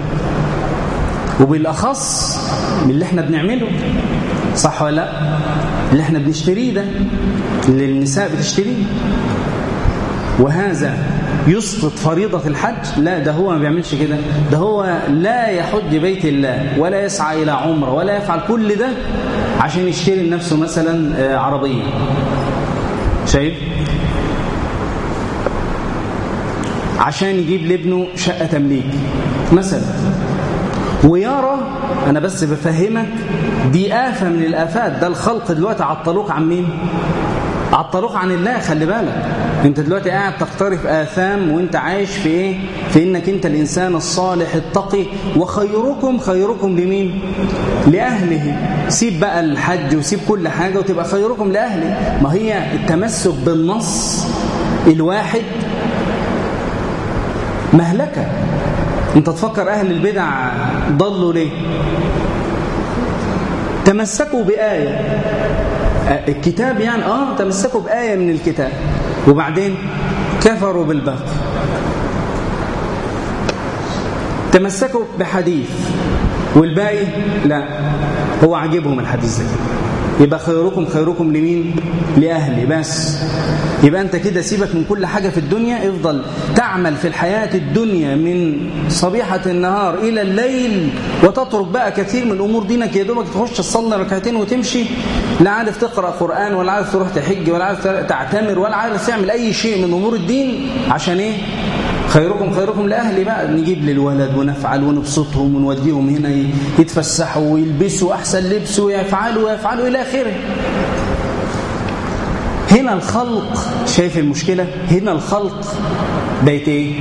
S1: وبالأخص من اللي احنا بنعمله صح ولا لا اللي احنا بنشتريه ده اللي النساء بتشتريه وهذا يسقط فريضة الحج لا ده هو ما بيعملش كده ده هو لا يحج بيت الله ولا يسعى إلى عمره ولا يفعل كل ده عشان يشتري لنفسه مثلا عربية شايف عشان يجيب لابنه شقة تمليك مثلا ويرى أنا بس بفهمك دي آفة من الآفات ده الخلق دلوقتي عطلوك عن مين عطلوك عن الله خلي بالك انت دلوقتي قاعد تقترف آثام وانت عايش في ايه في انك انت الانسان الصالح التقي وخيركم خيركم لمين لأهله سيب بقى الحج وسيب كل حاجة وتبقى خيركم لأهله ما هي التمسك بالنص الواحد مهلكة انت تفكر اهل البدع ضلوا ليه تمسكوا بآية الكتاب يعني اه تمسكوا بآية من الكتاب وبعدين كفروا بالباقي تمسكوا بحديث والباقي لا هو عجبهم الحديث ده يبقى خيركم خيركم لمين لأهلي بس يبقى أنت كده سيبك من كل حاجة في الدنيا افضل تعمل في الحياة الدنيا من صبيحة النهار إلى الليل وتترك بقى كثير من أمور دينك يا دوبك تخش تصلي ركعتين وتمشي لا عارف تقرأ قرآن ولا عارف تروح تحج ولا عارف تعتمر ولا عارف تعمل أي شيء من أمور الدين عشان إيه خيركم خيركم لأهلي بقى نجيب للولد ونفعل ونبسطهم ونوديهم هنا يتفسحوا ويلبسوا أحسن لبس ويفعلوا ويفعلوا إلى آخره هنا الخلق شايف المشكلة هنا الخلق بقت ايه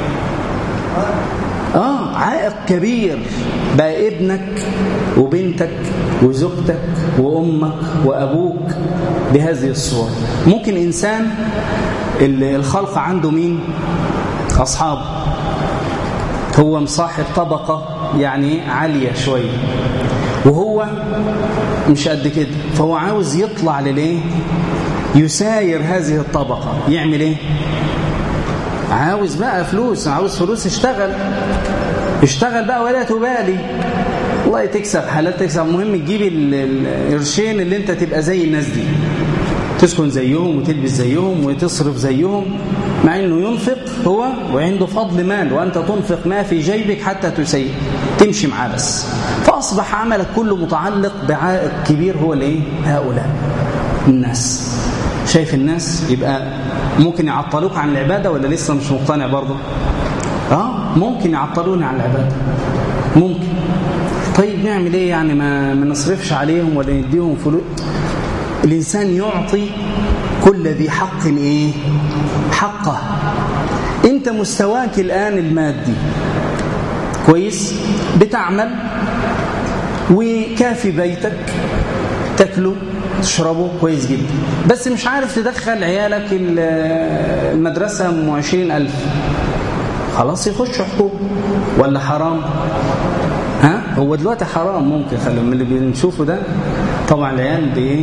S1: اه عائق كبير بقى ابنك وبنتك وزوجتك وامك وابوك بهذه الصورة ممكن انسان الخلق عنده مين اصحابه هو مصاحب طبقة يعني عالية شوية وهو مش قد كده فهو عاوز يطلع لليه يساير هذه الطبقة يعمل ايه عاوز بقى فلوس عاوز فلوس اشتغل اشتغل بقى ولا تبالي والله تكسب حلال تكسب المهم تجيب القرشين اللي انت تبقى زي الناس دي تسكن زيهم وتلبس زيهم وتصرف زيهم مع انه ينفق هو وعنده فضل مال وانت تنفق ما في جيبك حتى تسيء تمشي معاه بس فاصبح عملك كله متعلق بعائق كبير هو الايه هؤلاء الناس شايف الناس يبقى ممكن يعطلوك عن العبادة ولا لسه مش مقتنع برضه اه ممكن يعطلوني عن العبادة ممكن طيب نعمل ايه يعني ما, ما نصرفش عليهم ولا نديهم فلوس الإنسان يعطي كل ذي حق ايه حقه انت مستواك الآن المادي كويس بتعمل وكافي بيتك تاكله تشربه كويس جدا بس مش عارف تدخل عيالك المدرسة ام عشرين ألف خلاص يخش حكومة ولا حرام ها هو دلوقتي حرام ممكن خلي من اللي بنشوفه ده طبعا العيال بايه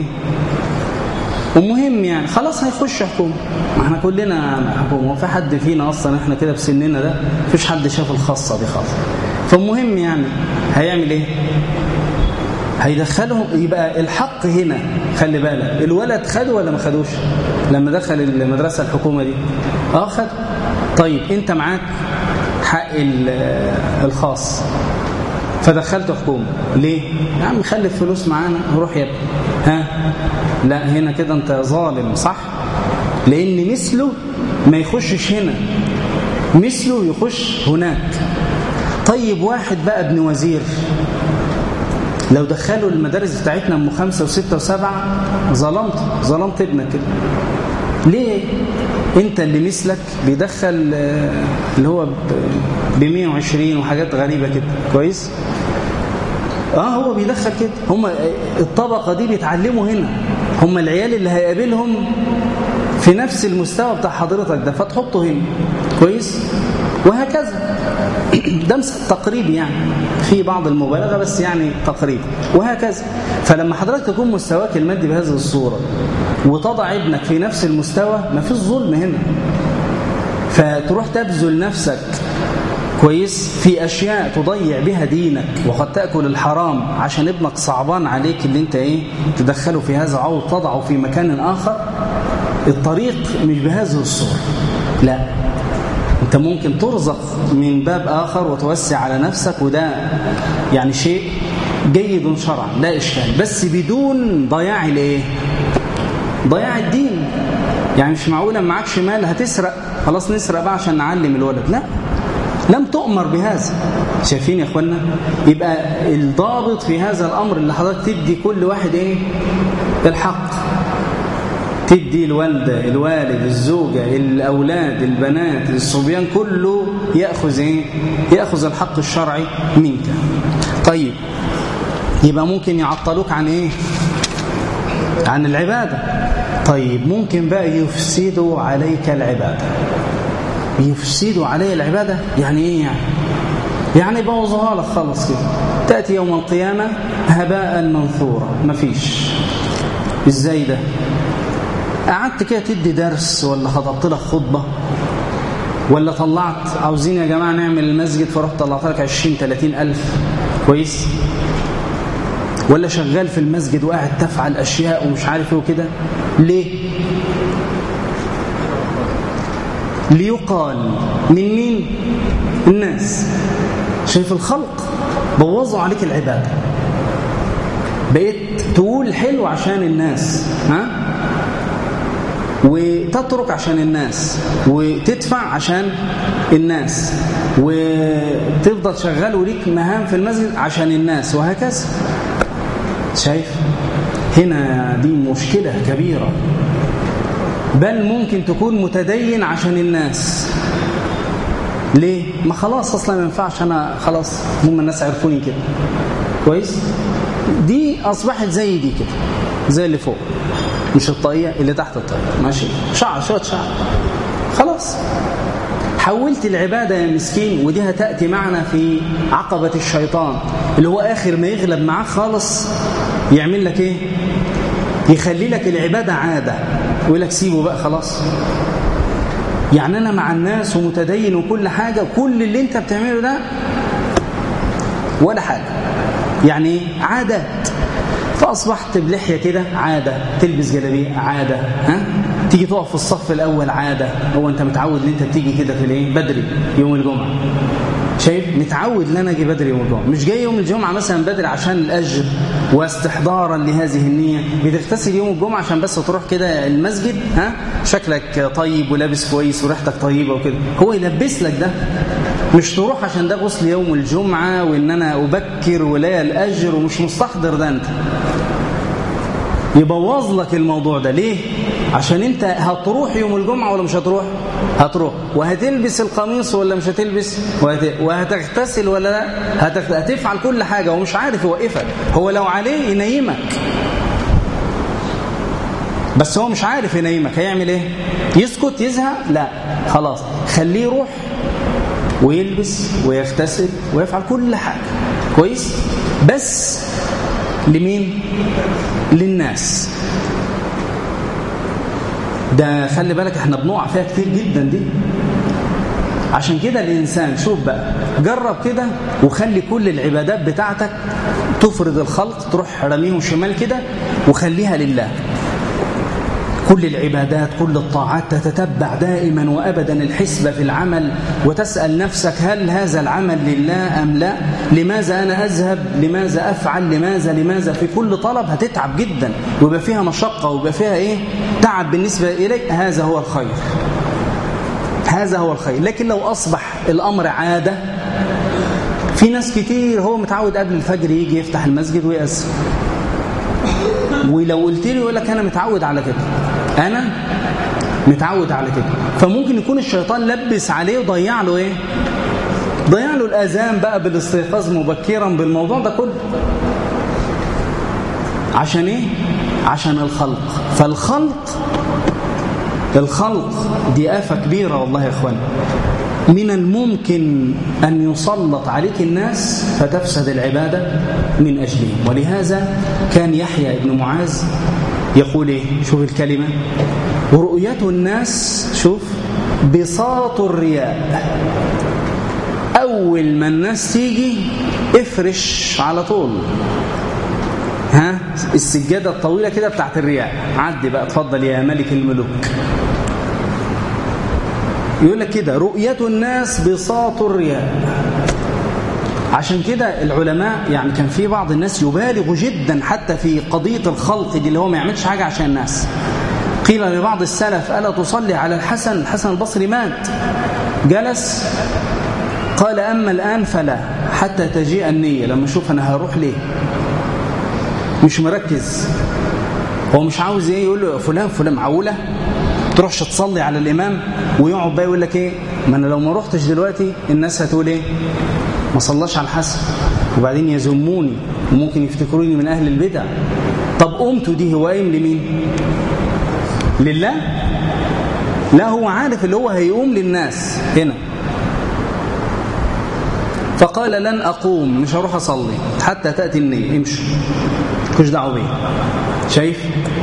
S1: ومهم يعني خلاص هيخش حكومة ما احنا كلنا حكومة وفي حد فينا اصلا احنا كده بسننا ده مفيش حد شاف الخاصة دي خالص فالمهم يعني هيعمل ايه هيدخلهم يبقى الحق هنا خلي بالك الولد خده ولا ما خدوش لما دخل المدرسة الحكومة دي اه خده طيب انت معاك حق الخاص فدخلت حكومة ليه يا عم خلي الفلوس معانا روح يا ابني ها لا هنا كده انت ظالم صح لان مثله ما يخشش هنا مثله يخش هناك طيب واحد بقى ابن وزير لو دخلوا المدارس بتاعتنا ام خمسة وستة وسبعة ظلمت ظلمت ابنك كده ليه انت اللي مثلك بيدخل اللي هو ب 120 وحاجات غريبة كده كويس اه هو بيدخل كده هم الطبقة دي بيتعلموا هنا هم العيال اللي هيقابلهم في نفس المستوى بتاع حضرتك ده فتحطه هنا كويس وهكذا ده تقريبي يعني في بعض المبالغة بس يعني تقريبي وهكذا فلما حضرتك تكون مستواك المادي بهذه الصورة وتضع ابنك في نفس المستوى ما فيش ظلم هنا فتروح تبذل نفسك كويس في أشياء تضيع بها دينك وقد تأكل الحرام عشان ابنك صعبان عليك اللي انت ايه تدخله في هذا أو تضعه في مكان آخر الطريق مش بهذه الصورة لا انت ممكن ترزق من باب آخر وتوسع على نفسك وده يعني شيء جيد شرعا لا إشكال بس بدون ضياع الايه ضياع الدين يعني مش معقوله معكش مال هتسرق خلاص نسرق بقى عشان نعلم الولد لا لم تؤمر بهذا شايفين يا اخوانا يبقى الضابط في هذا الامر اللي حضرتك تدي كل واحد ايه الحق تدي الوالدة الوالد الزوجة الأولاد البنات الصبيان كله يأخذ إيه؟ يأخذ الحق الشرعي منك طيب يبقى ممكن يعطلوك عن إيه عن العبادة طيب ممكن بقى يفسدوا عليك العبادة يفسدوا علي العبادة يعني إيه يعني يعني يبوظوها لك خلص كده تأتي يوم القيامة هباء منثورا مفيش ازاي ده قعدت كده تدي درس ولا خطبت لك خطبة ولا طلعت عاوزين يا جماعة نعمل المسجد فرحت طلعت لك 20 30 ألف كويس ولا شغال في المسجد وقاعد تفعل أشياء ومش عارف ايه وكده ليه ليقال من مين الناس شايف الخلق بوظوا عليك العبادة بقيت تقول حلو عشان الناس ها وتترك عشان الناس وتدفع عشان الناس وتفضل شغال وليك مهام في المسجد عشان الناس وهكذا شايف هنا دي مشكلة كبيرة بل ممكن تكون متدين عشان الناس ليه؟ ما خلاص اصلا ما ينفعش انا خلاص هم الناس عرفوني كده كويس؟ دي اصبحت زي دي كده زي اللي فوق مش الطاقية اللي تحت الطاقية ماشي شعر شوية شعر خلاص حولت العبادة يا مسكين ودي هتأتي معنا في عقبة الشيطان اللي هو آخر ما يغلب معاك خالص يعمل لك ايه يخلي لك العبادة عادة ويقول لك سيبه بقى خلاص يعني أنا مع الناس ومتدين وكل حاجة كل اللي انت بتعمله ده ولا حاجة يعني عادات فأصبحت بلحية كده عادة تلبس جلابيه عادة ها تيجي تقف في الصف الأول عادة هو أنت متعود ان أنت بتيجي كده في الايه بدري يوم الجمعة شايف متعود ان انا اجي بدري يوم الجمعه مش جاي يوم الجمعه مثلا بدري عشان الاجر واستحضارا لهذه النيه بتغتسل يوم الجمعه عشان بس تروح كده المسجد ها شكلك طيب ولابس كويس وريحتك طيبه وكده هو يلبس لك ده مش تروح عشان ده غسل يوم الجمعه وان انا ابكر ولا الاجر ومش مستحضر ده انت يبوظ لك الموضوع ده ليه عشان انت هتروح يوم الجمعة ولا مش هتروح هتروح وهتلبس القميص ولا مش هتلبس وهت... وهتغتسل ولا لا هتغت... هتفعل كل حاجة ومش عارف يوقفك هو لو عليه ينيمك بس هو مش عارف ينيمك هيعمل ايه يسكت يزهق لا خلاص خليه يروح ويلبس ويغتسل ويفعل كل حاجة كويس بس لمين للناس ده خلي بالك احنا بنقع فيها كتير جدا دي عشان كده الإنسان شوف بقى جرب كده وخلي كل العبادات بتاعتك تفرض الخلق تروح رميهم شمال كده وخليها لله كل العبادات كل الطاعات تتتبع دائما وأبدا الحسبة في العمل وتسأل نفسك هل هذا العمل لله أم لا لماذا أنا أذهب لماذا أفعل لماذا لماذا في كل طلب هتتعب جدا ويبقى فيها مشقة ويبقى فيها إيه تعب بالنسبة إليك هذا هو الخير هذا هو الخير لكن لو أصبح الأمر عادة في ناس كتير هو متعود قبل الفجر يجي يفتح المسجد ويأذن ولو قلت لي يقول لك انا متعود على كده انا متعود على كده فممكن يكون الشيطان لبس عليه وضيع له ايه ضيع له الاذان بقى بالاستيقاظ مبكرا بالموضوع ده كله عشان ايه عشان الخلق فالخلق الخلق دي آفة كبيرة والله يا اخوان من الممكن أن يسلط عليك الناس فتفسد العبادة من أجلهم ولهذا كان يحيى بن معاذ يقول إيه شوف الكلمة ورؤية الناس شوف بساط الرياء أول ما الناس تيجي افرش على طول ها السجادة الطويلة كده بتاعت الرياء عدي بقى اتفضل يا ملك الملوك يقول لك كده رؤية الناس بساط الرياء عشان كده العلماء يعني كان في بعض الناس يبالغ جدا حتى في قضية الخلق دي اللي هو ما يعملش حاجة عشان الناس قيل لبعض السلف ألا تصلي على الحسن الحسن البصري مات جلس قال أما الآن فلا حتى تجيء النية لما أشوف أنا هروح ليه مش مركز هو مش عاوز ايه يقول له فلان فلان معقوله تروحش تصلي على الامام ويقعد بقى يقول لك ايه ما انا لو ما رحتش دلوقتي الناس هتقول ايه ما صلاش على الحسن وبعدين يذموني وممكن يفتكروني من اهل البدع طب قمت دي هو قايم لمين لله لا هو عارف اللي هو هيقوم للناس هنا فقال لن أقوم مش هروح أصلي حتى تأتي النية امشي كش دعوه بيه شايف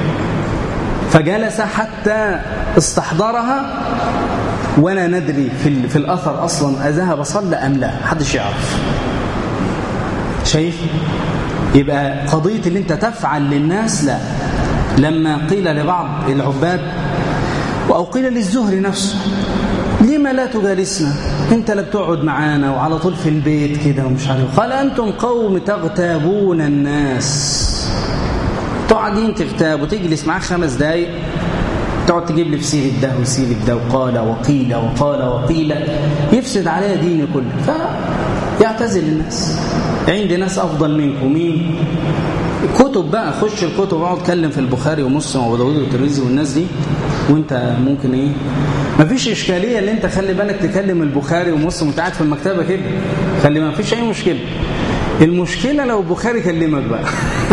S1: فجلس حتى استحضرها ولا ندري في, في الأثر أصلا أذهب صلى أم لا حدش يعرف شايف يبقى قضية اللي انت تفعل للناس لا لما قيل لبعض العباد أو قيل للزهري نفسه لما لا تجالسنا انت لا بتقعد معانا وعلى طول في البيت كده ومش عارف قال أنتم قوم تغتابون الناس تقعدين تغتاب وتجلس معاه خمس دقايق تقعد تجيب لي في سيرة ده وسيرة ده وقال وقيل وقال وقيل يفسد عليها ديني كله فيعتزل الناس عندي ناس أفضل منكم مين كتب بقى خش الكتب اقعد اتكلم في البخاري ومسلم وابو داوود والترمذي والناس دي وانت ممكن ايه مفيش اشكاليه ان انت خلي بالك تكلم البخاري ومسلم وانت قاعد في المكتبه كده خلي ما فيش اي مشكله المشكله لو البخاري كلمك بقى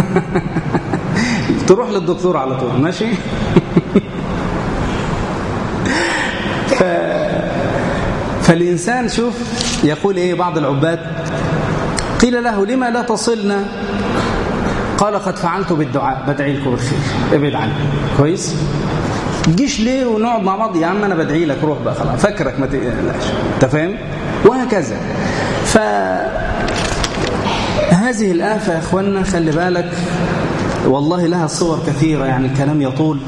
S1: تروح للدكتور على طول ماشي ف... فالإنسان شوف يقول إيه بعض العباد قيل له لما لا تصلنا قال قد فعلت بالدعاء بدعي لكم بالخير ابعد عني كويس جيش ليه ونقعد مع بعض يا عم انا بدعي لك روح بقى خلاص فكرك ما تقلقش انت فاهم وهكذا ف هذه الآفة يا اخوانا خلي بالك والله لها صور كثيرة يعني الكلام يطول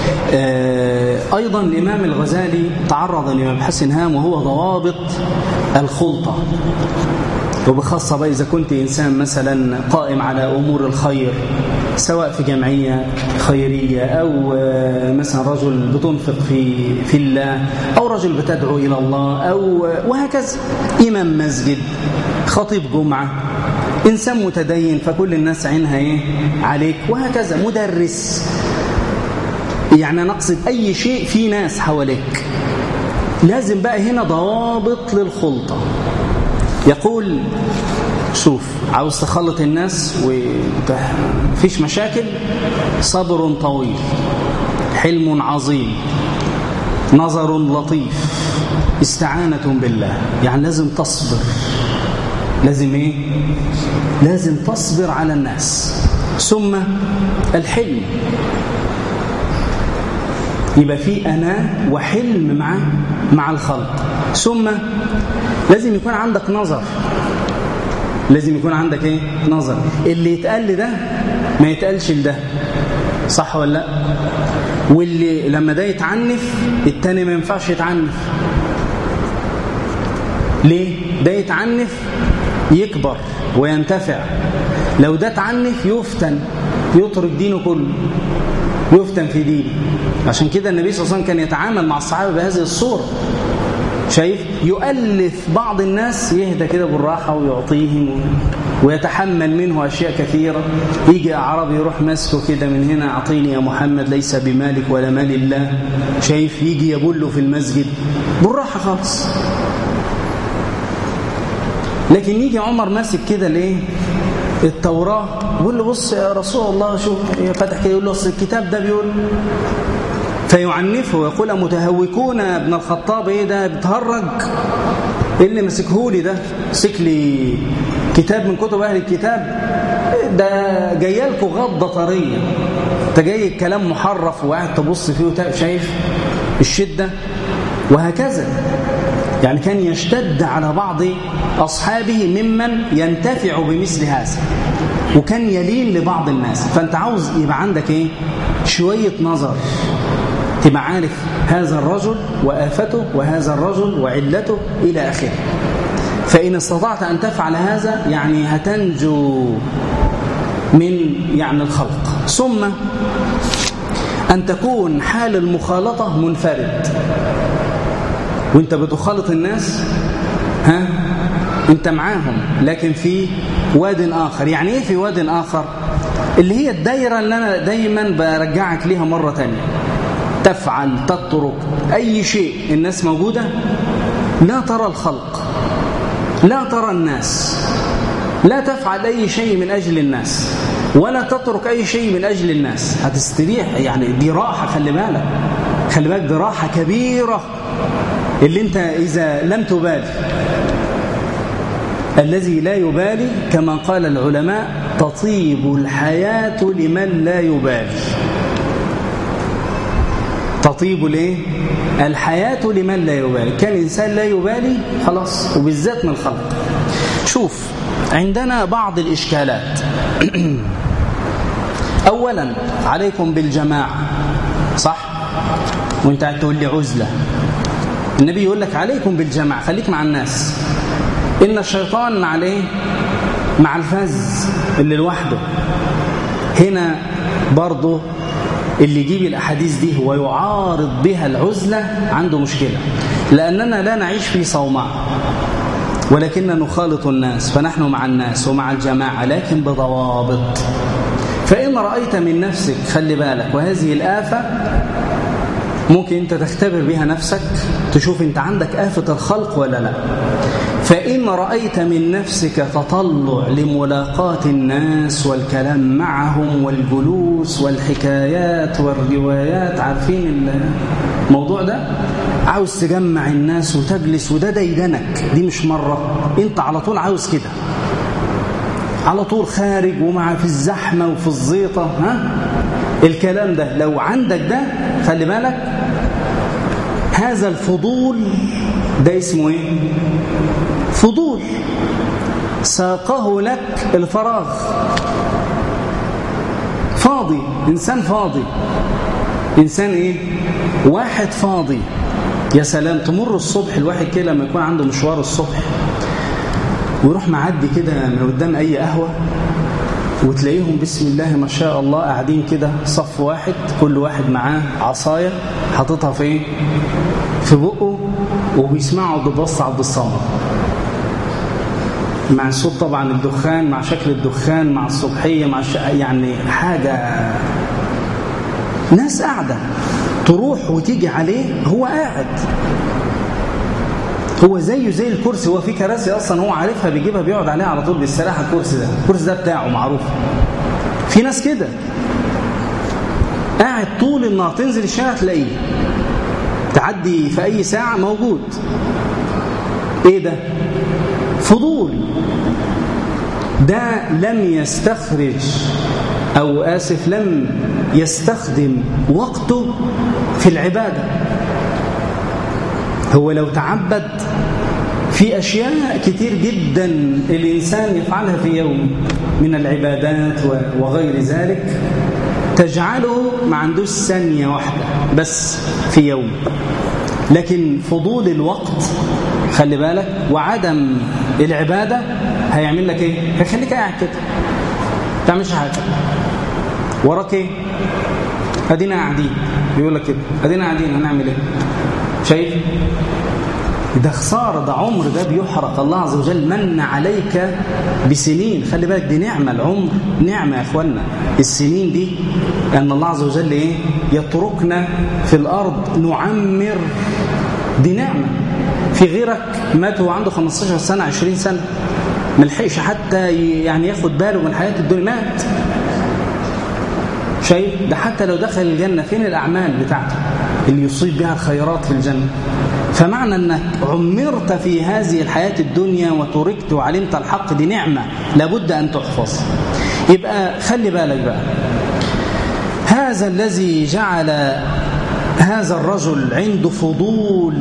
S1: أيضا الإمام الغزالي تعرض لمبحث هام وهو ضوابط الخلطة وبخاصة بقى إذا كنت إنسان مثلا قائم على أمور الخير سواء في جمعية خيرية أو مثلا رجل بتنفق في في الله أو رجل بتدعو إلى الله أو وهكذا إمام مسجد خطيب جمعة إنسان متدين فكل الناس عينها إيه عليك وهكذا مدرس يعني نقصد أي شيء في ناس حواليك لازم بقى هنا ضوابط للخلطة يقول شوف عاوز تخلط الناس ومفيش مشاكل صبر طويل حلم عظيم نظر لطيف استعانة بالله يعني لازم تصبر لازم ايه لازم تصبر على الناس ثم الحلم يبقى في أنا وحلم مع مع الخلق ثم لازم يكون عندك نظر لازم يكون عندك ايه نظر اللي يتقال ده ما يتقالش لده صح ولا لا واللي لما ده يتعنف التاني ما ينفعش يتعنف ليه ده يتعنف يكبر وينتفع لو ده تعنف يفتن يترك دينه كله يفتن في دينه عشان كده النبي صلى الله عليه وسلم كان يتعامل مع الصحابه بهذه الصوره شايف يؤلف بعض الناس يهدى كده بالراحة ويعطيهم ويتحمل منه أشياء كثيرة يجي أعرابي يروح ماسكه كده من هنا أعطيني يا محمد ليس بمالك ولا مال الله شايف يجي يبله في المسجد بالراحة خالص لكن يجي عمر ماسك كده ليه التوراة يقول له بص يا رسول الله شوف فتح كده يقول له اصل الكتاب ده بيقول فيعنفه ويقول متهوكون ابن الخطاب ايه ده بتهرج ايه اللي مسكهولي ده مسك لي كتاب من كتب اهل الكتاب ده جايه لكم غضه طريه انت جاي الكلام محرف وقاعد تبص فيه شايف الشده وهكذا يعني كان يشتد على بعض أصحابه ممن ينتفع بمثل هذا وكان يلين لبعض الناس فأنت عاوز يبقى عندك إيه؟ شوية نظر تبقى عارف هذا الرجل وآفته وهذا الرجل وعلته إلى آخره فإن استطعت أن تفعل هذا يعني هتنجو من يعني الخلق ثم أن تكون حال المخالطة منفرد وانت بتخالط الناس ها انت معاهم لكن في واد آخر يعني ايه في واد آخر اللي هي الدايرة اللي أنا دايما برجعك ليها مرة تانية تفعل تترك أي شيء الناس موجودة لا ترى الخلق لا ترى الناس لا تفعل أي شيء من أجل الناس ولا تترك أي شيء من أجل الناس هتستريح يعني دي راحة خلي بالك خلي بالك دي راحة كبيرة اللي انت إذا لم تبالي الذي لا يبالي كما قال العلماء تطيب الحياة لمن لا يبالي تطيب الايه الحياة لمن لا يبالي كان إنسان لا يبالي خلاص وبالذات من الخلق شوف عندنا بعض الإشكالات أولا عليكم بالجماعة صح وانت تقول لي عزلة النبي يقول لك عليكم بالجماعة خليك مع الناس إن الشيطان مع الايه مع الفز اللي لوحده هنا برضه اللي يجيب الأحاديث دي ويعارض بها العزلة عنده مشكلة لأننا لا نعيش في صومعة ولكننا نخالط الناس فنحن مع الناس ومع الجماعة لكن بضوابط فإن رأيت من نفسك خلي بالك وهذه الآفة ممكن أنت تختبر بها نفسك تشوف أنت عندك آفة الخلق ولا لا فإن رأيت من نفسك تطلع لملاقاة الناس والكلام معهم والجلوس والحكايات والروايات عارفين الموضوع ده عاوز تجمع الناس وتجلس وده ديدنك دي مش مرة انت على طول عاوز كده على طول خارج ومع في الزحمة وفي الزيطة ها الكلام ده لو عندك ده خلي بالك هذا الفضول ده اسمه ايه فضول ساقه لك الفراغ فاضي إنسان فاضي إنسان إيه واحد فاضي يا سلام تمر الصبح الواحد كده لما يكون عنده مشوار الصبح ويروح معدي كده من قدام أي قهوة وتلاقيهم بسم الله ما شاء الله قاعدين كده صف واحد كل واحد معاه عصاية حاططها في ايه في بقه وبيسمعوا ببص عبد الصمد مع صوت طبعا الدخان مع شكل الدخان مع الصبحية مع ش... يعني حاجة ناس قاعدة تروح وتيجي عليه هو قاعد هو زيه زي الكرسي هو في كراسي اصلا هو عارفها بيجيبها بيقعد عليها على طول بيستريح الكرسي ده الكرسي ده بتاعه معروف في ناس كده قاعد طول النهار تنزل الشارع تلاقيه تعدي في اي ساعه موجود ايه ده فضول ده لم يستخرج او اسف لم يستخدم وقته في العباده هو لو تعبد في أشياء كتير جدا الإنسان يفعلها في يوم من العبادات وغير ذلك تجعله ما عندوش ثانية واحدة بس في يوم لكن فضول الوقت خلي بالك وعدم العبادة هيعمل لك ايه هيخليك قاعد كده ما تعملش حاجة وراك ايه ادينا قاعدين بيقول لك كده ادينا قاعدين هنعمل ايه شايف ده خسارة ده عمر ده بيحرق الله عز وجل من عليك بسنين خلي بالك دي نعمة العمر نعمة يا أخوانا السنين دي أن الله عز وجل إيه يتركنا في الأرض نعمر دي نعمة في غيرك مات وهو عنده 15 سنة 20 سنة ملحقش حتى يعني ياخد باله من حياة الدنيا مات شايف ده حتى لو دخل الجنة فين الأعمال بتاعته اللي يصيب بها الخيرات في الجنة فمعنى أنك عمرت في هذه الحياة الدنيا وتركت وعلمت الحق دي نعمة لابد أن تحفظ يبقى خلي بالك بقى هذا الذي جعل هذا الرجل عنده فضول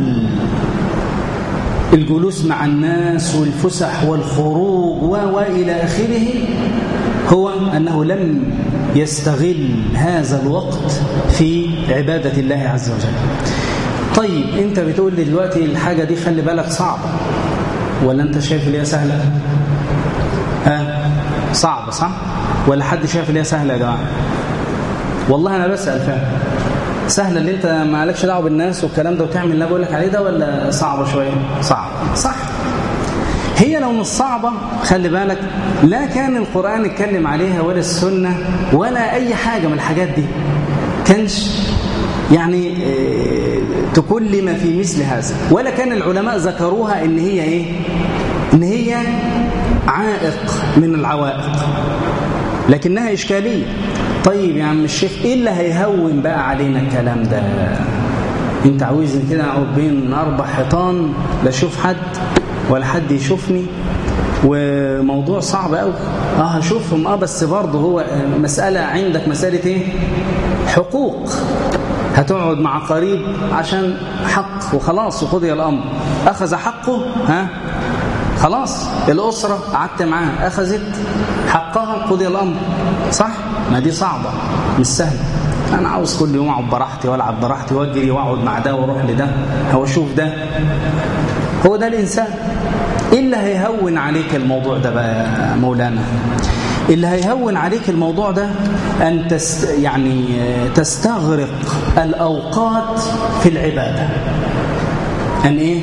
S1: الجلوس مع الناس والفسح والخروج وإلى آخره هو أنه لم يستغل هذا الوقت في عبادة الله عز وجل طيب انت بتقول لي دلوقتي الحاجة دي خلي بالك صعبة ولا انت شايف اللي هي سهلة ها صعبة صح ولا حد شايف اللي هي سهلة يا جماعة والله انا بسأل فعلا سهلة اللي انت ما عليكش دعوه بالناس والكلام ده وتعمل اللي بقول لك عليه ده ولا صعبة شوية صعب صح هي لو مش صعبة خلي بالك لا كان القرآن اتكلم عليها ولا السنة ولا أي حاجة من الحاجات دي كانش يعني تكلم في مثل هذا ولا كان العلماء ذكروها ان هي ايه ان هي عائق من العوائق لكنها إشكالية طيب يا عم الشيخ إيه اللي هيهون بقى علينا الكلام ده انت عاوزني كده اقعد بين اربع حيطان لا اشوف حد ولا حد يشوفني وموضوع صعب قوي اه هشوفهم اه بس برضه هو مسألة عندك مسألة ايه حقوق هتقعد مع قريب عشان حق وخلاص وقضي الامر اخذ حقه ها خلاص الاسره قعدت معاها اخذت حقها قضي الامر صح ما دي صعبه مش سهله انا عاوز كل يوم اقعد براحتي والعب براحتي واجري واقعد مع ده واروح لده او اشوف ده هو ده الانسان ايه اللي هيهون عليك الموضوع ده بقى يا مولانا اللي هيهون عليك الموضوع ده أن تست يعني تستغرق الأوقات في العبادة أن إيه؟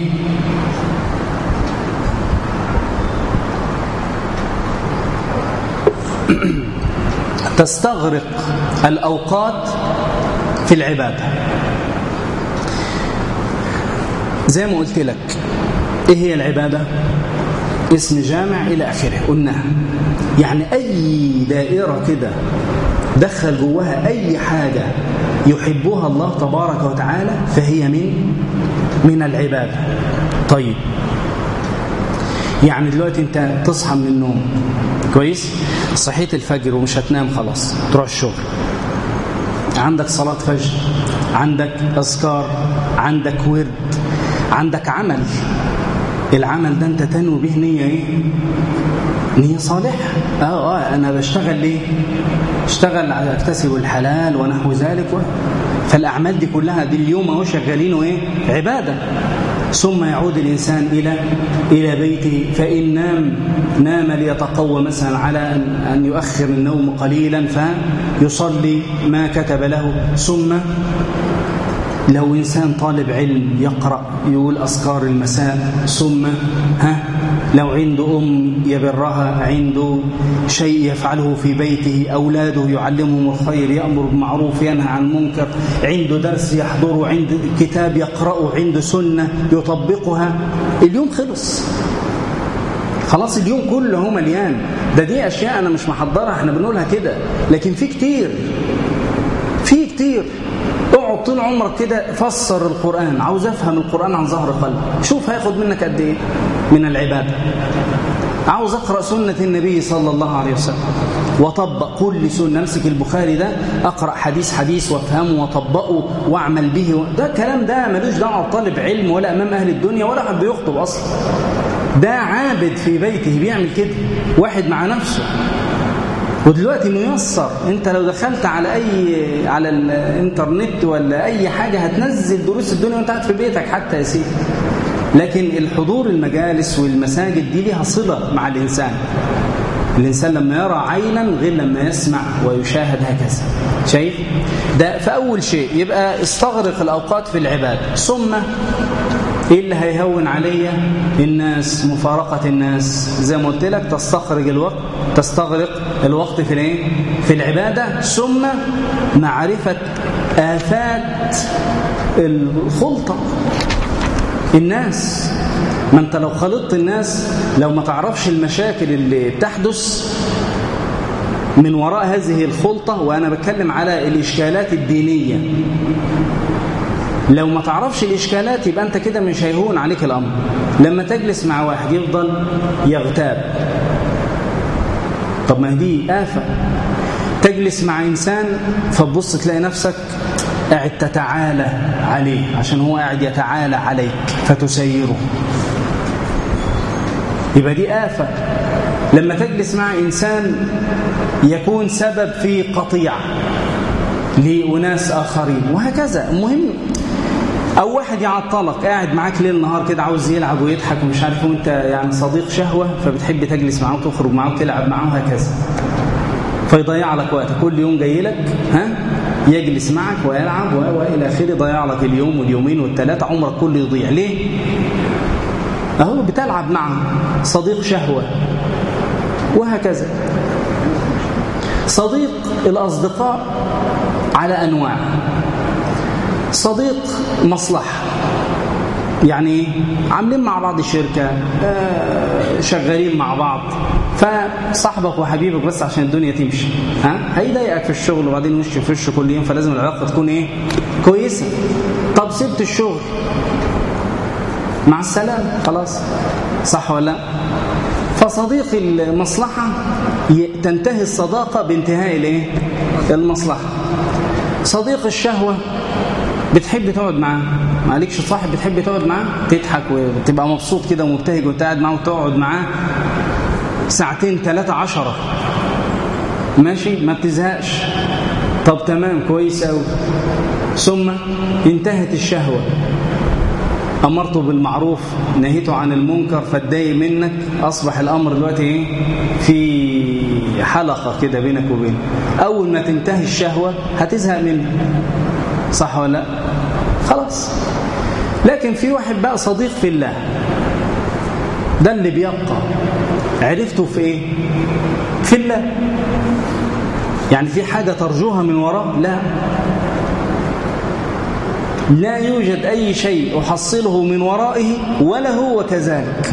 S1: تستغرق الأوقات في العبادة زي ما قلت لك إيه هي العبادة؟ اسم جامع إلى آخره قلناها يعني أي دائرة كده دخل جواها أي حاجة يحبها الله تبارك وتعالى فهي من من العبادة طيب يعني دلوقتي انت تصحى من النوم كويس صحيت الفجر ومش هتنام خلاص تروح الشغل عندك صلاة فجر عندك أذكار عندك ورد عندك عمل العمل ده انت تنوي به نية ايه نية صالحة اه اه انا بشتغل ليه اشتغل على اكتسب الحلال ونحو ذلك و... فالاعمال دي كلها دي اليوم اهو شغالينه ايه عبادة ثم يعود الإنسان إلى إلى بيته فإن نام نام ليتقوى مثلا على أن, أن يؤخر النوم قليلا فيصلي ما كتب له ثم لو إنسان طالب علم يقرأ يقول أذكار المساء ثم ها لو عنده أم يبرها عنده شيء يفعله في بيته أولاده يعلمهم الخير يأمر بالمعروف ينهى عن المنكر عنده درس يحضره عنده كتاب يقرأه عنده سنة يطبقها اليوم خلص خلاص اليوم كله هو مليان ده دي أشياء أنا مش محضرها احنا بنقولها كده لكن في كتير في كتير اقعد طول عمرك كده فسر القرآن عاوز افهم القرآن عن ظهر قلب شوف هياخد منك قد ايه من العبادة عاوز اقرأ سنة النبي صلى الله عليه وسلم وطبق كل سنة امسك البخاري ده اقرأ حديث حديث وافهمه وطبقه واعمل به ده الكلام ده ملوش دعوه بطالب علم ولا امام اهل الدنيا ولا حد بيخطب اصلا ده عابد في بيته بيعمل كده واحد مع نفسه ودلوقتي ميسر انت لو دخلت على اي على الانترنت ولا اي حاجة هتنزل دروس الدنيا وانت قاعد في بيتك حتى يا سيدي لكن الحضور المجالس والمساجد دي ليها صلة مع الإنسان الإنسان لما يرى عينا غير لما يسمع ويشاهد هكذا شايف ده فأول شيء يبقى استغرق الأوقات في العبادة ثم ايه اللي هيهون عليا الناس مفارقة الناس زي ما قلت لك تستخرج الوقت تستغرق الوقت في الايه في العبادة ثم معرفة آفات الخلطة الناس ما انت لو خلطت الناس لو ما تعرفش المشاكل اللي بتحدث من وراء هذه الخلطة وأنا بتكلم على الإشكالات الدينية لو ما تعرفش الإشكالات يبقى أنت كده مش هيهون عليك الأمر لما تجلس مع واحد يفضل يغتاب طب ما دي آفة تجلس مع إنسان فتبص تلاقي نفسك قاعد تتعالى عليه عشان هو قاعد يتعالى عليك فتسيره يبقى دي آفة لما تجلس مع إنسان يكون سبب في قطيعة لأناس آخرين وهكذا المهم او واحد يعطلك قاعد معاك ليل نهار كده عاوز يلعب ويضحك ومش عارف وانت يعني صديق شهوه فبتحب تجلس معاه وتخرج معاه وتلعب معاه وهكذا فيضيع لك وقت كل يوم جاي لك ها يجلس معك ويلعب والى اخره يضيع لك اليوم واليومين والثلاثه عمرك كله يضيع ليه اهو بتلعب معه صديق شهوه وهكذا صديق الاصدقاء على انواع صديق مصلحه يعني عاملين مع بعض شركة شغالين مع بعض فصاحبك وحبيبك بس عشان الدنيا تمشي ها هيضايقك في الشغل وبعدين وش في وش كل يوم فلازم العلاقة تكون ايه كويسة طب سبت الشغل مع السلامة خلاص صح ولا لا فصديق المصلحة تنتهي الصداقة بانتهاء الايه المصلحة صديق الشهوة بتحب تقعد معاه معلكش صاحب بتحب تقعد معاه تضحك وتبقى مبسوط كده ومبتهج وانت قاعد معاه وتقعد معاه ساعتين ثلاثة عشرة ماشي ما بتزهقش طب تمام كويس قوي ثم انتهت الشهوة أمرته بالمعروف نهيته عن المنكر فاتضايق منك أصبح الأمر دلوقتي إيه في حلقة كده بينك وبينه أول ما تنتهي الشهوة هتزهق منه صح ولا لا خلاص لكن في واحد بقى صديق في الله ده اللي بيبقى عرفته في ايه في الله يعني في حاجة ترجوها من وراه لا لا يوجد أي شيء أحصله من ورائه ولا هو كذلك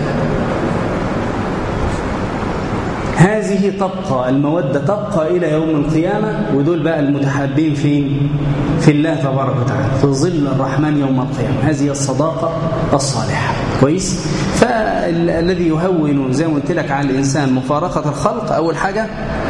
S1: هذه تبقى المودة تبقى إلى يوم القيامة ودول بقى المتحابين فين في الله تبارك وتعالى في ظل الرحمن يوم القيامة هذه الصداقة الصالحة كويس فالذي يهون زي ما قلت لك على الإنسان مفارقة الخلق أول حاجة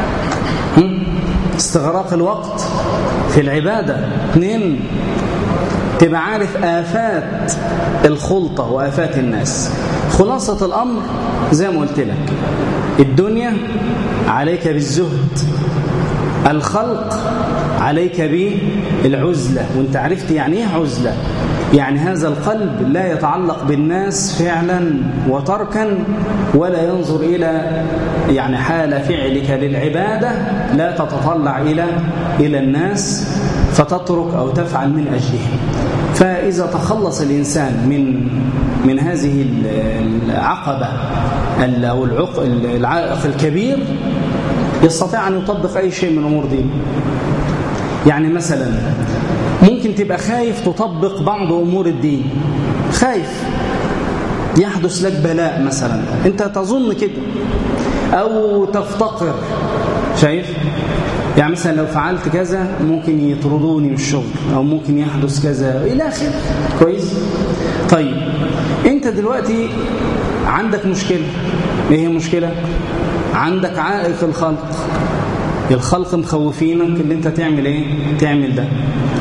S1: استغراق الوقت في العبادة اثنين تبقى عارف آفات الخلطة وآفات الناس خلاصة الأمر زي ما قلت لك الدنيا عليك بالزهد الخلق عليك بالعزلة وانت عرفت يعني ايه عزلة يعني هذا القلب لا يتعلق بالناس فعلا وتركا ولا ينظر إلى يعني حال فعلك للعبادة لا تتطلع إلى إلى الناس فتترك أو تفعل من أجلهم فإذا تخلص الإنسان من من هذه العقبة أو العائق الكبير يستطيع أن يطبق أي شيء من أمور دينه يعني مثلا ممكن تبقى خايف تطبق بعض أمور الدين خايف يحدث لك بلاء مثلا أنت تظن كده أو تفتقر شايف يعني مثلا لو فعلت كذا ممكن يطردوني من الشغل أو ممكن يحدث كذا إلى آخره كويس طيب أنت دلوقتي عندك مشكلة إيه هي المشكلة عندك عائق الخلق الخلق مخوفينك اللي انت تعمل ايه تعمل ده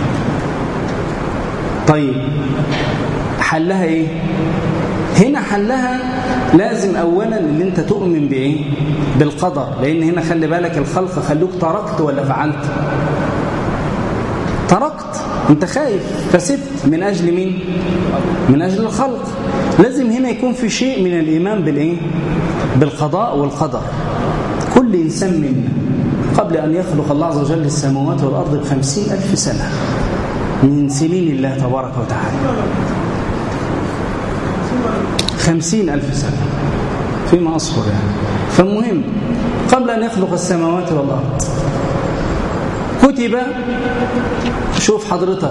S1: طيب حلها ايه هنا حلها لازم اولا ان انت تؤمن بايه بالقدر لان هنا خلي بالك الخلق خلوك تركت ولا فعلت تركت انت خايف فسبت من اجل مين من اجل الخلق لازم هنا يكون في شيء من الايمان بالايه بالقضاء والقدر كل انسان منا قبل ان يخلق الله عز وجل السماوات والارض بخمسين الف سنه من سنين الله تبارك وتعالى خمسين ألف سنة فيما أصبر يعني فالمهم قبل أن يخلق السماوات والأرض كتب شوف حضرتك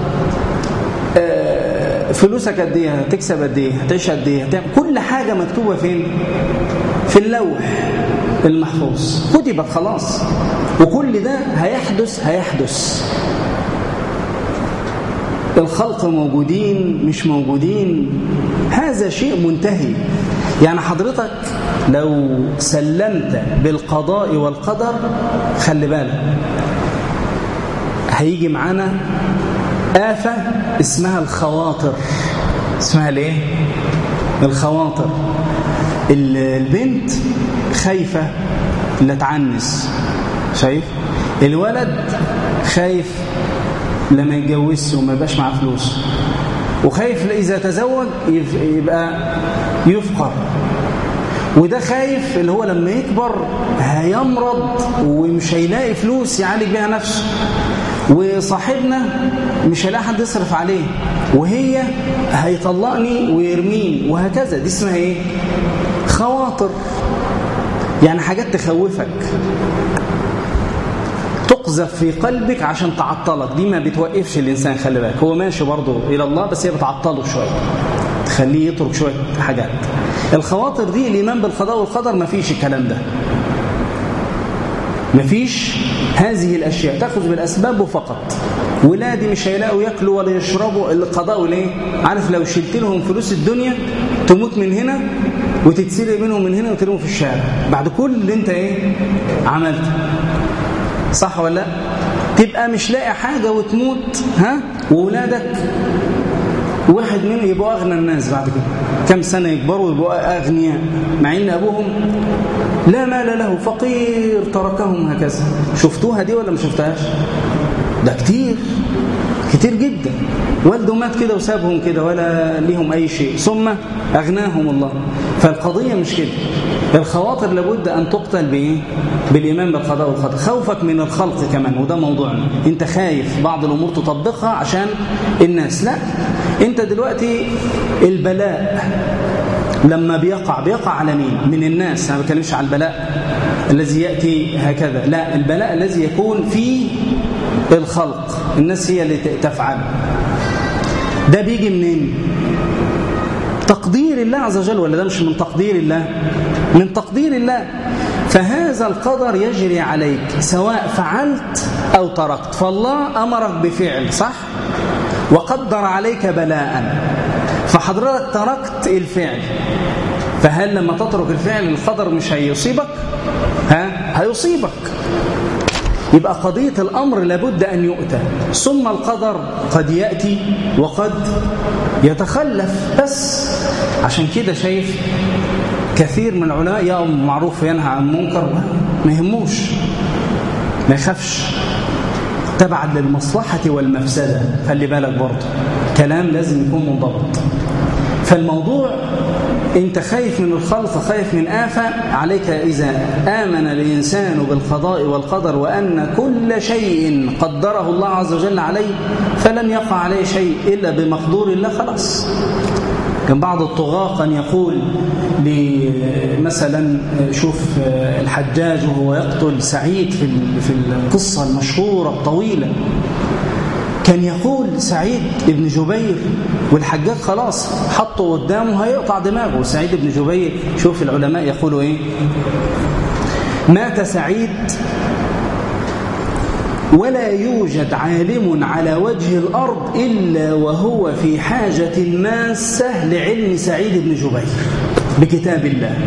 S1: فلوسك قد ايه هتكسب قد ايه هتعيش قد ايه هتعمل كل حاجه مكتوبه فين في اللوح المحفوظ كتبت خلاص وكل ده هيحدث هيحدث الخلق موجودين مش موجودين هذا شيء منتهي يعني حضرتك لو سلمت بالقضاء والقدر خلي بالك هيجي معانا آفة اسمها الخواطر اسمها ليه الخواطر البنت خايفة لا تعنس شايف الولد خايف لما يتجوزش وما يبقاش معاه فلوس وخايف إذا تزوج يبقى يفقر وده خايف اللي هو لما يكبر هيمرض ومش هيلاقي فلوس يعالج بيها نفسه وصاحبنا مش هيلاقي حد يصرف عليه وهي هيطلقني ويرميني وهكذا دي اسمها ايه خواطر يعني حاجات تخوفك تقذف في قلبك عشان تعطلك دي ما بتوقفش الإنسان خلي بالك هو ماشي برضه إلى الله بس هي بتعطله شوية تخليه يترك شوية حاجات الخواطر دي الإيمان بالقضاء والقدر ما فيش الكلام ده ما فيش هذه الأشياء تأخذ بالأسباب فقط ولادي مش هيلاقوا ياكلوا ولا يشربوا القضاء وليه عارف لو شلت لهم فلوس الدنيا تموت من هنا وتتسرق منهم من هنا وترموا في الشارع بعد كل اللي انت ايه عملته صح ولا لا تبقى مش لاقي حاجة وتموت ها وولادك واحد منهم يبقوا أغنى الناس بعد كده كم سنة يكبروا ويبقوا أغنياء مع إن أبوهم لا مال له فقير تركهم هكذا شفتوها دي ولا ما شفتهاش ده كتير كتير جدا والده مات كده وسابهم كده ولا ليهم أي شيء ثم أغناهم الله فالقضية مش كده الخواطر لابد أن تقتل بإيه؟ بالإيمان بالقضاء والقدر خوفك من الخلق كمان وده موضوعنا أنت خايف بعض الأمور تطبقها عشان الناس لا أنت دلوقتي البلاء لما بيقع بيقع على مين من الناس أنا ما بتكلمش على البلاء الذي يأتي هكذا لا البلاء الذي يكون في الخلق الناس هي اللي تفعل ده بيجي منين تقدير الله عز وجل ولا ده مش من تقدير الله من تقدير الله فهذا القدر يجري عليك سواء فعلت أو تركت فالله أمرك بفعل صح وقدر عليك بلاء فحضرتك تركت الفعل فهل لما تترك الفعل القدر مش هيصيبك ها هيصيبك يبقى قضية الأمر لابد أن يؤتى ثم القدر قد يأتي وقد يتخلف بس عشان كده شايف كثير من العلماء يأمر معروف وينهى عن منكر ما يهموش ما يخافش تبعا للمصلحة والمفسدة خلي بالك برضه كلام لازم يكون منضبط فالموضوع انت خايف من الخلق خايف من آفة عليك إذا آمن الإنسان بالقضاء والقدر وأن كل شيء قدره الله عز وجل عليه فلن يقع عليه شيء إلا بمقدور الله خلاص كان بعض الطغاة كان يقول مثلا شوف الحجاج وهو يقتل سعيد في في القصة المشهورة الطويلة كان يقول سعيد بن جبير والحجاج خلاص حطه قدامه هيقطع دماغه سعيد بن جبير شوف العلماء يقولوا ايه مات سعيد ولا يوجد عالم على وجه الأرض إلا وهو في حاجة ماسة لعلم سعيد بن جبير بكتاب الله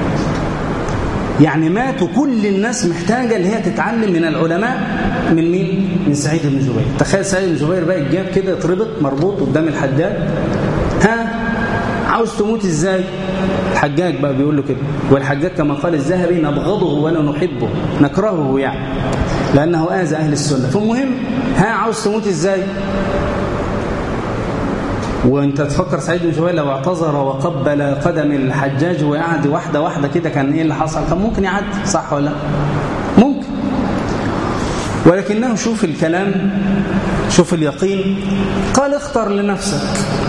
S1: يعني ماتوا كل الناس محتاجة اللي هي تتعلم من العلماء من مين؟ من سعيد بن جبير تخيل سعيد بن جبير بقى يتجاب كده يتربط مربوط قدام الحجاج ها عاوز تموت ازاي الحجاج بقى بيقول له كده والحجاج كما قال الذهبي نبغضه ولا نحبه نكرهه يعني لأنه آذى أهل السنة فالمهم ها عاوز تموت ازاي وانت تفكر سعيد بن جبير لو اعتذر وقبل قدم الحجاج وقعد واحدة واحدة كده كان ايه اللي حصل كان ممكن يعدي صح ولا ممكن ولكنه شوف الكلام شوف اليقين قال اختر لنفسك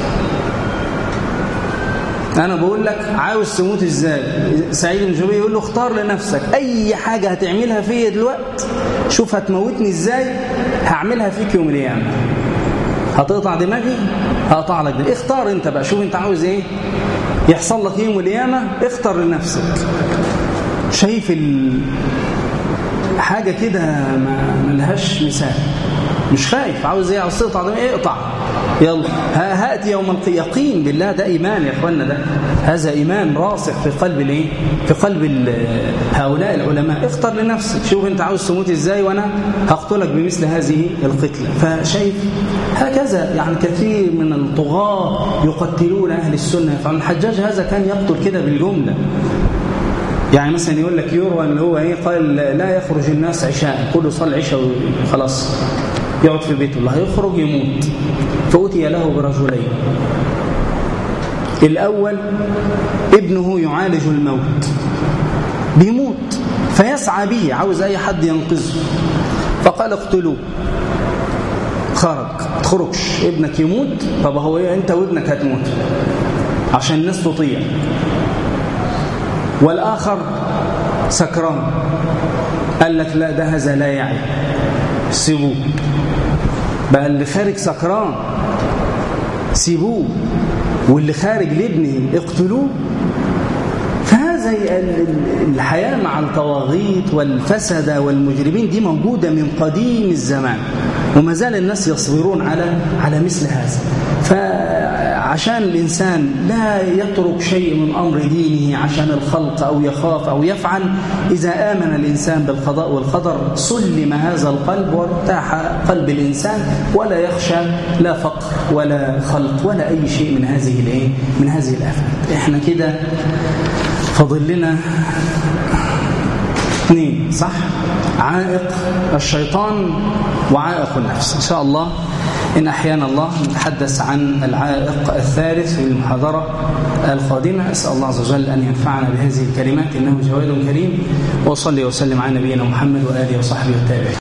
S1: انا بقول لك عاوز تموت ازاي سعيد بن جبير يقول له اختار لنفسك اي حاجة هتعملها فيا دلوقتي شوف هتموتني ازاي هعملها فيك يوم القيامه هتقطع دماغي هقطع لك دماغي اختار انت بقى شوف انت عاوز ايه يحصل لك يوم القيامه اختار لنفسك شايف ال... حاجه كده ما ملهاش مثال مش خايف عاوز ايه عاوز تقطع دماغي اقطع يلا هاتي يوم القيامه يقين بالله ده ايمان يا اخوانا ده هذا ايمان راسخ في قلب الايه في قلب هؤلاء العلماء اختر لنفسك شوف انت عاوز تموت ازاي وانا هقتلك بمثل هذه القتله فشايف هكذا يعني كثير من الطغاة يقتلون اهل السنه فالحجاج هذا كان يقتل كده بالجمله يعني مثلا يقول لك يروى ان هو ايه قال لا يخرج الناس عشاء كله صلى عشاء وخلاص يقعد في بيته الله يخرج يموت فأتي له برجلين الأول ابنه يعالج الموت بيموت فيسعى به عاوز أي حد ينقذه فقال اقتلوه خرج تخرجش ابنك يموت طب هو ايه انت وابنك هتموت عشان الناس تطيع والآخر سكران قال لك لا ده هذا لا يعي سيبوه بقى اللي خارج سكران سيبوه واللي خارج لابنه اقتلوه فهذا الحياة مع الطواغيت والفسد والمجرمين دي موجودة من قديم الزمان وما زال الناس يصبرون على على مثل هذا فعشان الإنسان لا يترك شيء من أمر دينه عشان الخلق أو يخاف أو يفعل إذا آمن الإنسان بالقضاء والقدر سلم هذا القلب وارتاح قلب الإنسان ولا يخشى لا فقر ولا خلق ولا أي شيء من هذه الايه من هذه الآفات احنا كده فاضل لنا اثنين صح عائق الشيطان وعائق النفس إن شاء الله إن أحيانا الله نتحدث عن العائق الثالث في المحاضرة القادمة أسأل الله عز وجل أن ينفعنا بهذه الكلمات إنه جواد كريم وصلي وسلم على نبينا محمد وآله وصحبه والتابعين